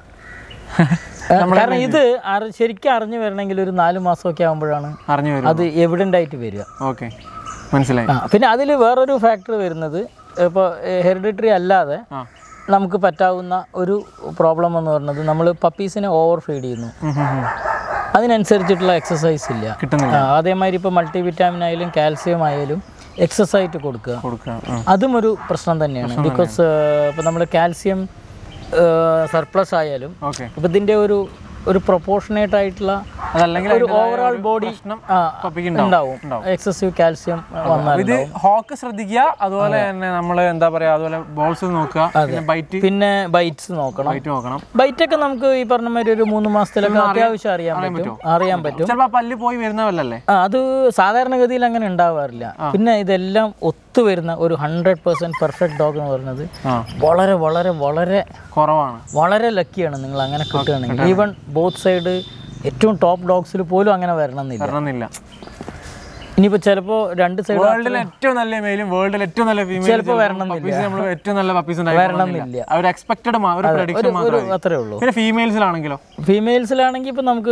കാരണം ഇത് അറി- ശരിക്കും അറിഞ്ഞു വരണമെങ്കിൽ ഒരു നാല് മാസമൊക്കെ ആകുമ്പോഴാണ് അറിഞ്ഞു വരും അത് എവിഡൻ്റ് ആയിട്ട് വരിക ഓക്കെ മനസ്സിലായി ആ പിന്നെ അതിൽ വേറൊരു ഫാക്ടർ വരുന്നത് ഇപ്പോൾ ഹെറിഡിറ്ററി അല്ലാതെ ആ നമുക്ക് പറ്റാവുന്ന ഒരു പ്രോബ്ലം എന്ന് പറയുന്നത് നമ്മൾ പപ്പീസിനെ ഓവർ ഫീഡ് ചെയ്യുന്നു ഉം, ഉം, ഉം. അതിനനുസരിച്ചിട്ടുള്ള എക്സസൈസ് ഇല്ല കിട്ടുന്നില്ല ആ, അതേമാതിരി ഇപ്പോൾ മൾട്ടി വിറ്റാമിൻ ആയാലും കാൽസ്യം ആയാലും എക്സസൈസ് ആയിട്ട് കൊടുക്കുക കൊടുക്കുക ആ. അതും ഒരു പ്രശ്നം തന്നെയാണ് ബിക്കോസ് ഇപ്പോൾ നമ്മൾ കാൽസ്യം സർപ്ലസ് ആയാലും ഓക്കെ അപ്പോൾ ഇതിൻ്റെ ഒരു ഒരു പ്രൊപ്പോർഷനേറ്റ് ആയിട്ടുള്ള അതല്ലെങ്കിൽ ഒരു അതിൻ്റെതായ ഓവറോൾ ഒരു ബോഡി പ്രശ്നം പപ്പിക്ക് ഉണ്ടാവും ഉണ്ടാവും എക്സസീവ് കാൽസ്യം വന്നാൽ ഇത് ഹോക്ക് ശ്രദ്ധിക്കുക അതുപോലെ തന്നെ നമ്മൾ എന്താ പറയാ അതുപോലെ ബോൾസ് നോക്കുക പിന്നെ ബൈറ്റ് പിന്നെ ബൈറ്റ്സ് നോക്കണം ബൈറ്റ് നോക്കണം ബൈറ്റ് ഒക്കെ നമുക്ക് ഈ പറഞ്ഞ മാതിരി ഒരു മൂന്ന് മാസത്തിലൊക്കെ അത്യാവശ്യം അറിയാൻ പറ്റും അറിയാൻ പറ്റും ചിലപ്പോൾ ആ പല്ല് പോയി വരുന്നവല്ലല്ലേ ആ, അത് സാധാരണഗതിയിൽ അങ്ങനെ ഉണ്ടാവാറില്ല പിന്നെ ഇതെല്ലാം ഒത്തുവരുന്ന ഒരു ഹൺഡ്രഡ് പെർസെന്റ് പെർഫെക്റ്റ് ഡോഗ് എന്ന് പറയുന്നത് ആ വളരെ വളരെ വളരെ കുറവാണ് വളരെ ലക്കിയാണ് നിങ്ങൾ അങ്ങനെ കിട്ടുകയാണെങ്കിൽ ഈവൻ ബോത്ത് സൈഡ് ഏറ്റവും ടോപ്പ് ഡോഗ്സിൽ പോലും അങ്ങനെ വരണമെന്നില്ല വരണമെന്നില്ല ഇനിയിപ്പോൾ ചിലപ്പോൾ രണ്ട് സൈഡ് വേൾഡിലെ ഏറ്റവും നല്ല മെയിലും വേൾഡിൽ ഏറ്റവും നല്ല ഫീമെയിൽ ചിലപ്പോൾ വരണമെന്നില്ല. നമ്മൾ ഏറ്റവും നല്ല പപ്പീസ് വരണമെന്നില്ല. അവർ എക്സ്പെക്ടഡ് ഒരു പ്രഡിക്ഷൻ ഒരു മാത്രമേ അത്രേ ഉള്ളൂ പിന്നെ ഫീമെയിൽസിലാണെങ്കിലോ ഫീമെയിൽസിലാണെങ്കിൽ ഇപ്പം നമുക്ക്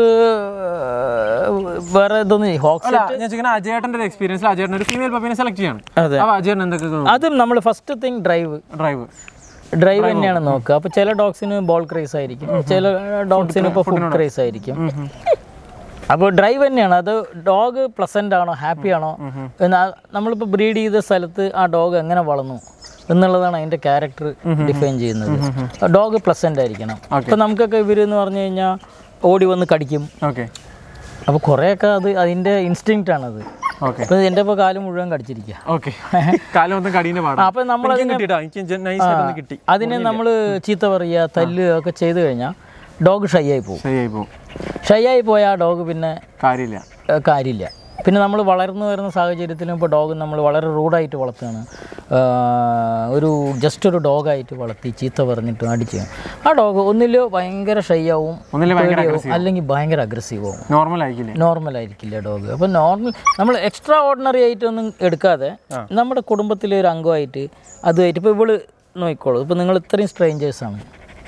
വേറെ ഇതൊന്നും ഹോക്സ് അല്ല ഞാൻ ചോദിക്കുന്ന അജയേട്ടന്റെ ഒരു എക്സ്പീരിയൻസിൽ അജയേട്ടൻ ഒരു ഫീമെയിൽ പപ്പീനെ സെലക്ട് ചെയ്യാണ് അതെ. അപ്പൊ അജയേട്ടൻ എന്തൊക്കെ അതും നമ്മൾ first thing drive drive drive തന്നെയാണ് നോക്കുക അപ്പോൾ ചില ഡോഗ്സിന് ബോൾ ക്രേസ് ആയിരിക്കും ചില ഡോഗ്സിന് ഇപ്പോൾ ഫുഡ് ക്രേസ് ആയിരിക്കും അപ്പോൾ ഡ്രൈവ് തന്നെയാണ് അത് ഡോഗ് പ്ലസൻ്റ് ആണോ ഹാപ്പി ആണോ എന്നാ നമ്മളിപ്പോൾ ബ്രീഡ് ചെയ്ത സ്ഥലത്ത് ആ ഡോഗ് എങ്ങനെ വളർന്നു എന്നുള്ളതാണ് അതിൻ്റെ ക്യാരക്ടർ ഡിഫൈൻ ചെയ്യുന്നത് ഡോഗ് പ്ലസൻ്റ് ആയിരിക്കണം ഇപ്പം നമുക്കൊക്കെ ഇവർ എന്ന് പറഞ്ഞു കഴിഞ്ഞാൽ ഓടി വന്ന് കടിക്കും ഓക്കെ അപ്പോൾ കുറേയൊക്കെ അത് അതിൻ്റെ ഇൻസ്റ്റിങ്ക്റ്റ് ആണത് ഓക്കെ അപ്പോൾ എൻ്റെ ഇപ്പോൾ കാല് മുഴുവൻ കടിച്ചിരിക്കുക ഓക്കെ കാലം ഒന്നും കടീനെ പാടാം അപ്പോൾ നമ്മൾ എനിക്കും കിട്ടിട്ടോ എനിക്ക് നൈസ് ആയിട്ടൊന്ന് കിട്ടി അതിനെ നമ്മൾ ചീത്ത പറയുക തല്ലുക ഒക്കെ ചെയ്തു കഴിഞ്ഞാൽ ഡോഗ് ഷൈ ആയി പോകും ശരിയായി പോകും ഷൈ ആയി പോയാൽ ആ ഡോഗ് പിന്നെ കാര്യമില്ല ഏഹ്, കാര്യമില്ല പിന്നെ നമ്മൾ വളർന്നു വരുന്ന സാഹചര്യത്തിലും ഇപ്പോൾ ഡോഗ് നമ്മൾ വളരെ റൂഡായിട്ട് വളർത്തുകയാണ് ആഹ്, ഒരു ജസ്റ്റ് ഒരു ഡോഗായിട്ട് വളർത്തി ചീത്ത പറഞ്ഞിട്ട് അടിച്ച് ആ ഡോഗ് ഒന്നിലോ ഭയങ്കര ഷൈ ആവും ഒന്നിലെ ഭയങ്കര പേടിയാവും, അല്ലെങ്കിൽ ഭയങ്കര അഗ്രസീവ് ആവും നോർമൽ ആയിരിക്കില്ലേ നോർമൽ ആയിരിക്കില്ല ഡോഗ് അപ്പോൾ നോർമൽ നമ്മൾ എക്സ്ട്രാ ഓർഡിനറി ആയിട്ടൊന്നും എടുക്കാതെ നമ്മുടെ കുടുംബത്തിലെ ഒരു അംഗമായിട്ട് അതുമായിട്ട് ഇപ്പോൾ ഇവള് നോക്കിക്കോളൂ ഇപ്പോൾ നിങ്ങൾ ഇത്രയും സ്ട്രേഞ്ചേഴ്സാണ്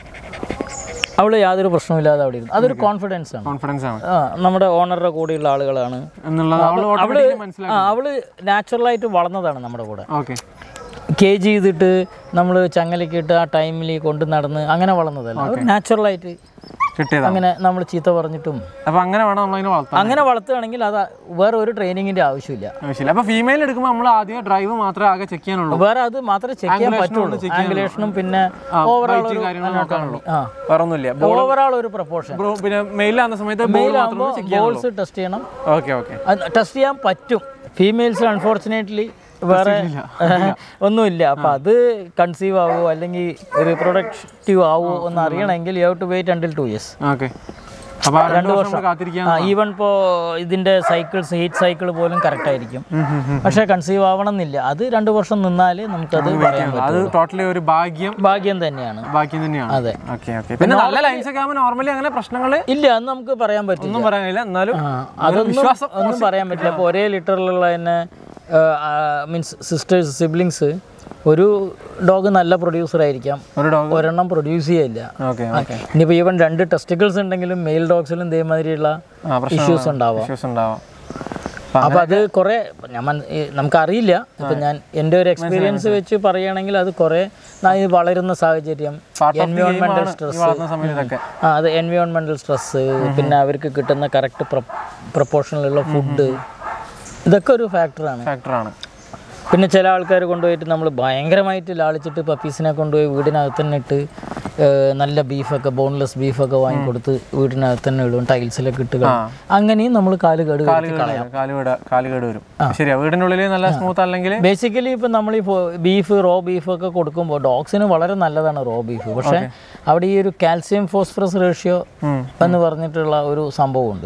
അവൾ യാതൊരു പ്രശ്നമില്ലാതെ അവിടെ ഇരുന്നു അതൊരു കോൺഫിഡൻസ് ആണ് കോൺഫിഡൻസ് ആണ് ആ നമ്മുടെ ഓണറുടെ കൂടെയുള്ള ആളുകളാണ് എന്നുള്ളത് അവള് അവള് ഓട്ടോമാറ്റിക്കലി മനസ്സിലാക്കി ആ അവള് നാച്ചുറലായിട്ട് വളർന്നതാണ് നമ്മുടെ കൂടെ ഓക്കെ കേജ് ചെയ്തിട്ട് നമ്മൾ ചങ്ങലക്കിട്ട് ആ ടൈമിൽ കൊണ്ട് നടന്ന് അങ്ങനെ വളർന്നതല്ല അവർ നാച്ചുറലായിട്ട് കിട്ടിയതാ അങ്ങനെ നമ്മൾ ചീത്ത പറഞ്ഞിട്ടും അപ്പൊ അങ്ങനെ വേണം നമ്മളതിനെ വളർത്താൻ അങ്ങനെ വളർത്തുകയാണെങ്കിൽ അത് വേറെ ഒരു ട്രെയിനിങ്ങിന്റെ ആവശ്യമില്ല ആവശ്യമില്ല അപ്പൊ ഫീമെയിൽ എടുക്കുമ്പോൾ നമ്മൾ ആദ്യം ഡ്രൈവ് മാത്രമേ ആകെ ചെക്ക് ചെയ്യാനുള്ളൂ വേറെ അത് മാത്രമേ ചെക്ക് ചെയ്യാൻ പറ്റുള്ളൂ ആംഗുലേഷനും പിന്നെ ഓവറോൾ ഒരു കാര്യങ്ങൾ നോക്കാനുള്ളൂ ആ വേറെ ഒന്നുമില്ല ഓവറോൾ ഒരു പ്രൊപ്പോർഷൻ ബ്രോ പിന്നെ മെയിലാകുന്ന സമയത്ത് ബോൾ മാത്രം ചെക്ക് ചെയ്യാനുള്ളൂ ബോൾസ് ടെസ്റ്റ് ചെയ്യണം ഓക്കെ ഓക്കെ ടെസ്റ്റ് ചെയ്യാൻ പറ്റും ഫീമെയിൽസ് അൺഫോർച്ചുനേറ്റ്ലി വേറെ ഒന്നുമില്ല അപ്പൊ അത് കൺസീവ് ആവുമോ അല്ലെങ്കിൽ റിപ്രൊഡക്റ്റീവ് ആവുമോ എന്ന് അറിയണമെങ്കിൽ you have to wait until two years okay അപ്പൊ ആ രണ്ട് വർഷം നമ്മൾ കാത്തിരിക്കാൻ ഈവൻ ഇപ്പോൾ ഇതിന്റെ സൈക്കിൾസ് ഹീറ്റ് സൈക്കിൾ പോലും കറക്റ്റ് ആയിരിക്കും പക്ഷേ കൺസീവ് ആവണം എന്നില്ല അത് രണ്ട് വർഷം നിന്നാലേ നമുക്കത് പറയാൻ പറ്റും അത് ടോട്ടലി ഒരു ഭാഗ്യം ഭാഗ്യം തന്നെയാണ് ഭാഗ്യം തന്നെയാണ് അതെ. ഓക്കെ ഓക്കെ പിന്നെ നല്ല ലൈൻസ് ഒക്കെ ആകുമ്പോൾ നോർമലി അങ്ങനെ പ്രശ്നങ്ങൾ ഇല്ല അത് നമുക്ക് പറയാൻ പറ്റില്ല ഒന്നും പറയാനില്ല എന്നാലും ആ, അതൊന്നും ഒന്നും പറയാൻ പറ്റില്ല അപ്പോൾ ഒരേ ലിറ്ററിലുള്ള തന്നെ മീൻസ് സിസ്റ്റേഴ്സ് സിബ്ലിങ്സ് ഒരു ഡോഗ് നല്ല പ്രൊഡ്യൂസർ ആയിരിക്കാം ഒരു ഡോഗ് ഒരെണ്ണം പ്രൊഡ്യൂസ് ചെയ്യില്ല ഓക്കെ ഇനിയിപ്പോൾ ഈവൻ രണ്ട് ടെസ്റ്റിക്കിൾസ് ഉണ്ടെങ്കിലും മെയിൽ ഡോഗ്സിലും ഇതേമാതിരിയുള്ള ആ പ്രശ്നം ഇഷ്യൂസ് ഉണ്ടാവാം ഇഷ്യൂസ് ഉണ്ടാവാം അപ്പോൾ അത് കുറേ ഞാൻ മന- ഈ നമുക്കറിയില്ല ഇപ്പം ഞാൻ എൻ്റെ ഒരു എക്സ്പീരിയൻസ് വെച്ച് പറയുകയാണെങ്കിൽ അത് കുറേ നാ- ഈ വളരുന്ന സാഹചര്യം എൻവയോൺമെൻറ്റൽ ഈ സ്ട്രെസ് വളർന്ന സമയത്ത് ഇതൊക്കെ ആ അത് എൻവയോൺമെൻറ്റൽ സ്ട്രെസ് പിന്നെ അവർക്ക് കിട്ടുന്ന കറക്റ്റ് പ്രൊപ്പോർഷനിലുള്ള ഫുഡ് ഇതൊക്കെ ഒരു ഫാക്ടറാണ് ഫാക്ടറാണ് പിന്നെ ചില ആൾക്കാർ കൊണ്ടുപോയിട്ട് നമ്മൾ ഭയങ്കരമായിട്ട് ലാളിച്ചിട്ട് പപ്പീസിനെ കൊണ്ടുപോയി വീടിനകത്ത് തന്നെ ഇട്ട് ഏഹ്, നല്ല ബീഫൊക്കെ ബോൺലെസ് ബീഫൊക്കെ വാങ്ങിക്കൊടുത്ത് വീടിനകത്ത് തന്നെ ഇടും ടൈൽസിലൊക്കെ ഇട്ട് കളയും. അങ്ങനെയും നമ്മൾ കാല് കേട് കാല് കേട് കാലുകേട് കാലുകേട് വരും ശരിയാ വീടിന്റെ ഉള്ളിൽ നല്ല സ്മൂത്ത് അല്ലെങ്കിൽ ബേസിക്കലി ഇപ്പം നമ്മൾ ഈ ബീഫ് റോ ബീഫൊക്കെ കൊടുക്കുമ്പോൾ ഡോഗ്സിന് വളരെ നല്ലതാണ് റോ ബീഫ് പക്ഷേ അവിടെ ഈ ഒരു കാൽസ്യം ഫോസ്ഫറസ് റേഷ്യോ എന്ന് പറഞ്ഞിട്ടുള്ള ഒരു സംഭവമുണ്ട്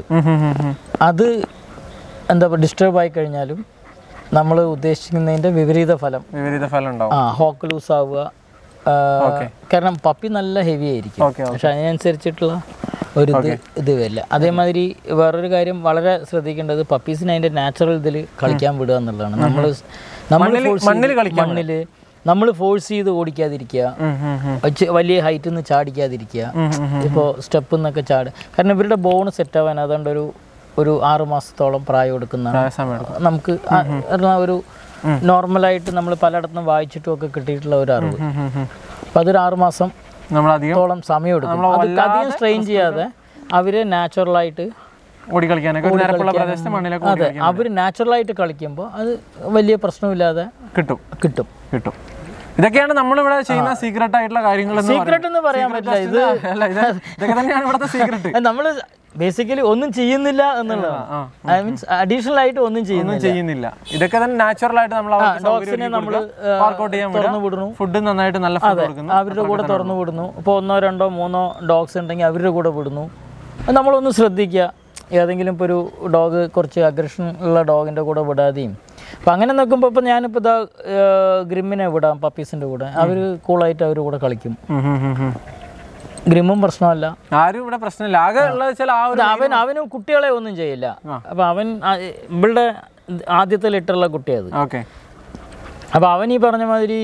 അത് എന്താ പറയുക ഡിസ്റ്റർബ് ആയി കഴിഞ്ഞാലും നമ്മൾ ഉദ്ദേശിക്കുന്നതിൻ്റെ വിപരീത ഫലം വിപരീത ഫലം ഉണ്ടാവും ആ ഹോക്ക് ലൂസ് ആവുക ആ, കാരണം പപ്പി നല്ല ഹെവി ആയിരിക്കും ഓക്കെ പക്ഷെ അതിനനുസരിച്ചിട്ടുള്ള ഒരു ഇത് ഇത് വരില്ല അതേമാതിരി വേറൊരു കാര്യം വളരെ ശ്രദ്ധിക്കേണ്ടത് പപ്പീസിന് അതിൻ്റെ നാച്ചുറൽ ഇതിൽ കളിക്കാൻ വിടുക എന്നുള്ളതാണ് നമ്മൾ നമ്മൾ മണ്ണിൽ കളിക്കാൻ മണ്ണിൽ നമ്മൾ ഫോഴ്സ് ചെയ്ത് ഓടിക്കാതിരിക്കുക ചെ- വലിയ ഹൈറ്റിൽ നിന്ന് ചാടിക്കാതിരിക്കുക ഇപ്പോൾ സ്റ്റെപ്പിൽ നിന്നൊക്കെ ചാട് കാരണം ഇവരുടെ ബോൺ സെറ്റ് ആവാൻ അതുകൊണ്ട് ഒരു ഒരു ആറ് മാസത്തോളം പ്രായം എടുക്കുന്ന സമയം എടുക്കും നമുക്ക് ആ- ആ ഒരു നോർമലായിട്ട് നമ്മൾ പലയിടത്തും വായിച്ചിട്ടും ഒക്കെ കിട്ടിയിട്ടുള്ള ഒരു അറിവ് അപ്പം അതൊരു ആറ് മാസം നമ്മൾ അധികം ത്തോളം സമയം എടുക്കും അത് അധികം സ്ട്രെയിൻ ചെയ്യാതെ അവര് നാച്ചുറലായിട്ട് ഓടി കളിക്കാനൊക്കെ ഒരു നിരപ്പുള്ള പ്രദേശത്ത് മണ്ണിലൊക്കെ ഓടി അതെ അവർ നാച്ചുറലായിട്ട് കളിക്കുമ്പോൾ അത് വലിയ പ്രശ്നമില്ലാതെ കിട്ടും കിട്ടും കിട്ടും ഇതൊക്കെയാണ് നമ്മളിവിടെ ചെയ്യുന്ന സീക്രട്ട് ആയിട്ടുള്ള കാര്യങ്ങൾ എന്ന് സീക്രട്ട് എന്ന് പറയാൻ പറ്റില്ല ഇത് അല്ല ഇത് ഇതൊക്കെ തന്നെയാണ് ഇവിടുത്തെ സീക്രട്ട് നമ്മൾ ബേസിക്കലി ഒന്നും ചെയ്യുന്നില്ല എന്നുള്ളതാണ് ഐ മീൻസ് അഡീഷണൽ ആയിട്ട് ഒന്നും ഒന്നും ചെയ്യുന്നില്ല ചെയ്യുന്നില്ല ഇതൊക്കെ തന്നെ നാച്ചുറൽ ആയിട്ട് നമ്മൾ ഡോഗ്സിനെ നമ്മൾ വർക്കൗട്ട് ചെയ്യാൻ തുറന്നു വിടുന്നു ഫുഡ് നന്നായിട്ട് നല്ല ഫുഡ് കൊടുക്കുന്നു അവരുടെ കൂടെ തുറന്നു വിടുന്നു ഇപ്പോൾ ഒന്നോ രണ്ടോ മൂന്നോ ഡോഗ്സ് ഉണ്ടെങ്കിൽ അവരുടെ കൂടെ വിടുന്നു അത് നമ്മളൊന്ന് ശ്രദ്ധിക്കുക ഏതെങ്കിലും ഇപ്പോൾ ഒരു ഡോഗ് കുറച്ച് അഗ്രഷൻ ഉള്ള ഡോഗിൻ്റെ കൂടെ വിടാതെയും അപ്പം അങ്ങനെ നോക്കുമ്പോൾ ഇപ്പോൾ ഞാനിപ്പോൾ ഇതാ ഗ്രിമ്മിനെ വിടാം പപ്പീസിൻ്റെ കൂടെ അവർ കൂളായിട്ട് അവരുടെ കൂടെ കളിക്കും ഉം ഉം ഉം ഉം. ഗ്രിമ്മും പ്രശ്നമല്ല ആരും ഇവിടെ പ്രശ്നമില്ല ആകെ ഉള്ളത് വെച്ചാൽ ആ ഒരു അവൻ അവനും കുട്ടികളെ ഒന്നും ചെയ്യില്ല അപ്പം അവൻ ആ, ഇവളുടെ ആദ്യത്തെ ലിറ്ററുള്ള കുട്ടിയത് ഓക്കെ അപ്പോൾ അവൻ ഈ പറഞ്ഞ മാതിരി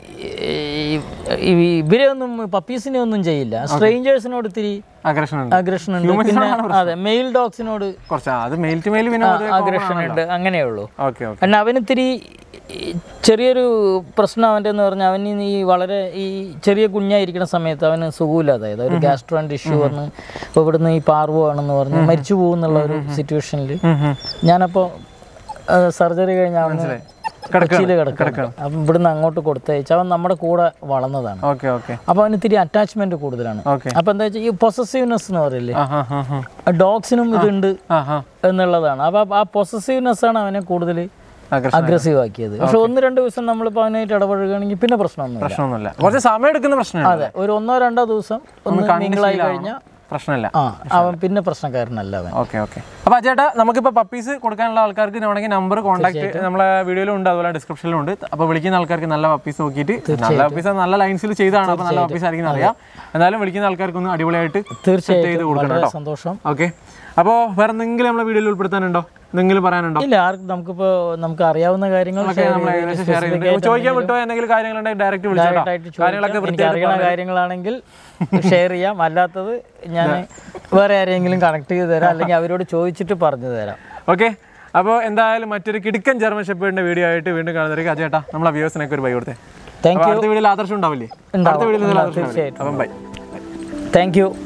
ഈ ഇവരെ ഒന്നും പപ്പീസിനെ ഒന്നും ചെയ്യില്ല സ്ട്രേഞ്ചേഴ്സിനോട് ഇത്തിരി അഗ്രഷൻ ഉണ്ട് അഗ്രഷൻ ഉണ്ട് പിന്നെ അതെ മെയിൽ ഡോഗ്സിനോട് കുറച്ച് ആ, അത് മെയിൽ ടു മെയിൽ പിന്നെ അഗ്രഷൻ ഉണ്ട് അങ്ങനെയുള്ളൂ ഓക്കെ ഓക്കെ കാരണം അവനിത്തിരി ഈ ചെറിയൊരു പ്രശ്നം അവൻ്റെ എന്ന് പറഞ്ഞാൽ അവന് ഈ വളരെ ഈ ചെറിയ കുഞ്ഞായിരിക്കുന്ന സമയത്ത് അവന് സുഖമില്ലാതായത് ഒരു ഗ്യാസ്ട്രോൻ ഇഷ്യൂ വന്ന് ഇപ്പോൾ ഇവിടുന്ന് ഈ പാർവോ ആണെന്ന് പറഞ്ഞ് മരിച്ചു പോകുന്നുള്ള ഒരു സിറ്റുവേഷനിൽ ഞാനപ്പോൾ സർജറി കഴിഞ്ഞ് അവന് കൊച്ചിയിൽ കിടക്കണം അപ്പം ഇവിടുന്ന് അങ്ങോട്ട് കൊടുത്തയച്ച് അവൻ നമ്മുടെ കൂടെ വളർന്നതാണ് ഓക്കെ ഓക്കെ അപ്പോൾ അവന് ഇത്തിരി അറ്റാച്ച്മെന്റ് കൂടുതലാണ് ഓക്കെ അപ്പോൾ എന്താ വെച്ചാൽ ഈ പൊസസീവ്നെസ് എന്ന് പറയില്ലേ ആ ഹാ ഹാ ഹാ ഡോഗ്സിനും ഇതുണ്ട് ആ ഹാ എന്നുള്ളതാണ് അപ്പോൾ ആ പൊസസീവ്നെസ് ആണ് അവനെ കൂടുതൽ അഗ്രഷൻ അഗ്രസീവ് ആക്കിയത് പക്ഷെ ഒന്ന് രണ്ട് ദിവസം നമ്മളിപ്പോൾ അവനായിട്ട് ഇടപഴകുകയാണെങ്കിൽ പിന്നെ പ്രശ്നമൊന്നുമില്ല പ്രശ്നമൊന്നുമില്ല കുറച്ച് സമയം എടുക്കുന്ന പ്രശ്നമാണ് അതെ ഒരു ഒന്നോ രണ്ടോ ദിവസം ഒന്ന് മിങ്കിളായി കഴിഞ്ഞാൽ പ്രശ്നമില്ല ആ അവൻ പിന്നെ പ്രശ്നക്കാരനല്ല അവൻ ഓക്കെ ഓക്കെ അപ്പോൾ അജേട്ടാ നമുക്കിപ്പോൾ പപ്പീസ് കൊടുക്കാനുള്ള ആൾക്കാർക്ക് വേണമെങ്കിൽ നമ്പർ കോൺടാക്ട് നമ്മളെ വീഡിയോയിലും ഉണ്ട് അതുപോലെ ഡിസ്ക്രിപ്ഷനിലും ഉണ്ട് അപ്പോൾ വിളിക്കുന്ന ആൾക്കാർക്ക് നല്ല പപ്പീസ് നോക്കിയിട്ട് നല്ല പപ്പീസ് നല്ല ലൈൻസിൽ ചെയ്താണ് അപ്പോൾ നല്ല പപ്പീസ് ആയിരിക്കും അറിയാം എന്തായാലും വിളിക്കുന്ന ആൾക്കാർക്ക് ഒന്ന് അടിപൊളിയായിട്ട് ചെയ്ത് തീർച്ചയായിട്ടും കൊടുക്കണം വളരെ കേട്ടോ സന്തോഷം ഓക്കെ അപ്പോൾ വേറെ എന്തെങ്കിലും നമ്മളെ വീഡിയോയിൽ ഉൾപ്പെടുത്താനുണ്ടോ എന്തെങ്കിലും പറയാനുണ്ടോ ഇല്ല ആർക്കും നമുക്കിപ്പോൾ നമുക്ക് അറിയാവുന്ന കാര്യങ്ങൾ share നമ്മൾ ചെയ്ത് ഏകദേശം ഷെയർ ചെയ്യുന്നുണ്ട് ചോദിക്കാൻ വിട്ടോ എന്തെങ്കിലും കാര്യങ്ങളുണ്ടെങ്കിൽ ഡയറക്റ്റ് വിളിച്ചോട്ടോ ആയിട്ട് ചോദിക്കാം. കാര്യങ്ങളൊക്കെ എനിക്ക് വൃത്തിയായിട്ട് അറിയുന്ന കാര്യങ്ങളാണെങ്കിൽ ഷെയർ ചെയ്യാം അല്ലാത്തത് ഞാൻ വേറെ ആരെങ്കിലും കണക്ട് ചെയ്ത് തരാം അല്ലെങ്കിൽ അവരോട് ചോദിച്ചിട്ട് പറഞ്ഞു തരാം ഓക്കെ അപ്പോൾ എന്തായാലും മറ്റൊരു കിടുക്കൻ ജർമ്മൻ ഷെപ്പേഡിന്റെ വീഡിയോ ആയിട്ട് വീണ്ടും കാണുന്നവർക്ക് അജേട്ടാ നമ്മളെ വ്യൂസിനൊക്കെ ഒരു ബൈ കൊടുത്തേ താങ്ക് അപ്പോൾ അടുത്ത വീഡിയോയിൽ ആദർശം ഉണ്ടാവില്ലേ ഉണ്ടാവും. അടുത്ത വീഡിയോയിൽ ഉണ്ടാവും, ആദർശം ഉണ്ടാവില്ലേ? തീർച്ചയായിട്ടും. അപ്പം ബൈ താങ്ക് യു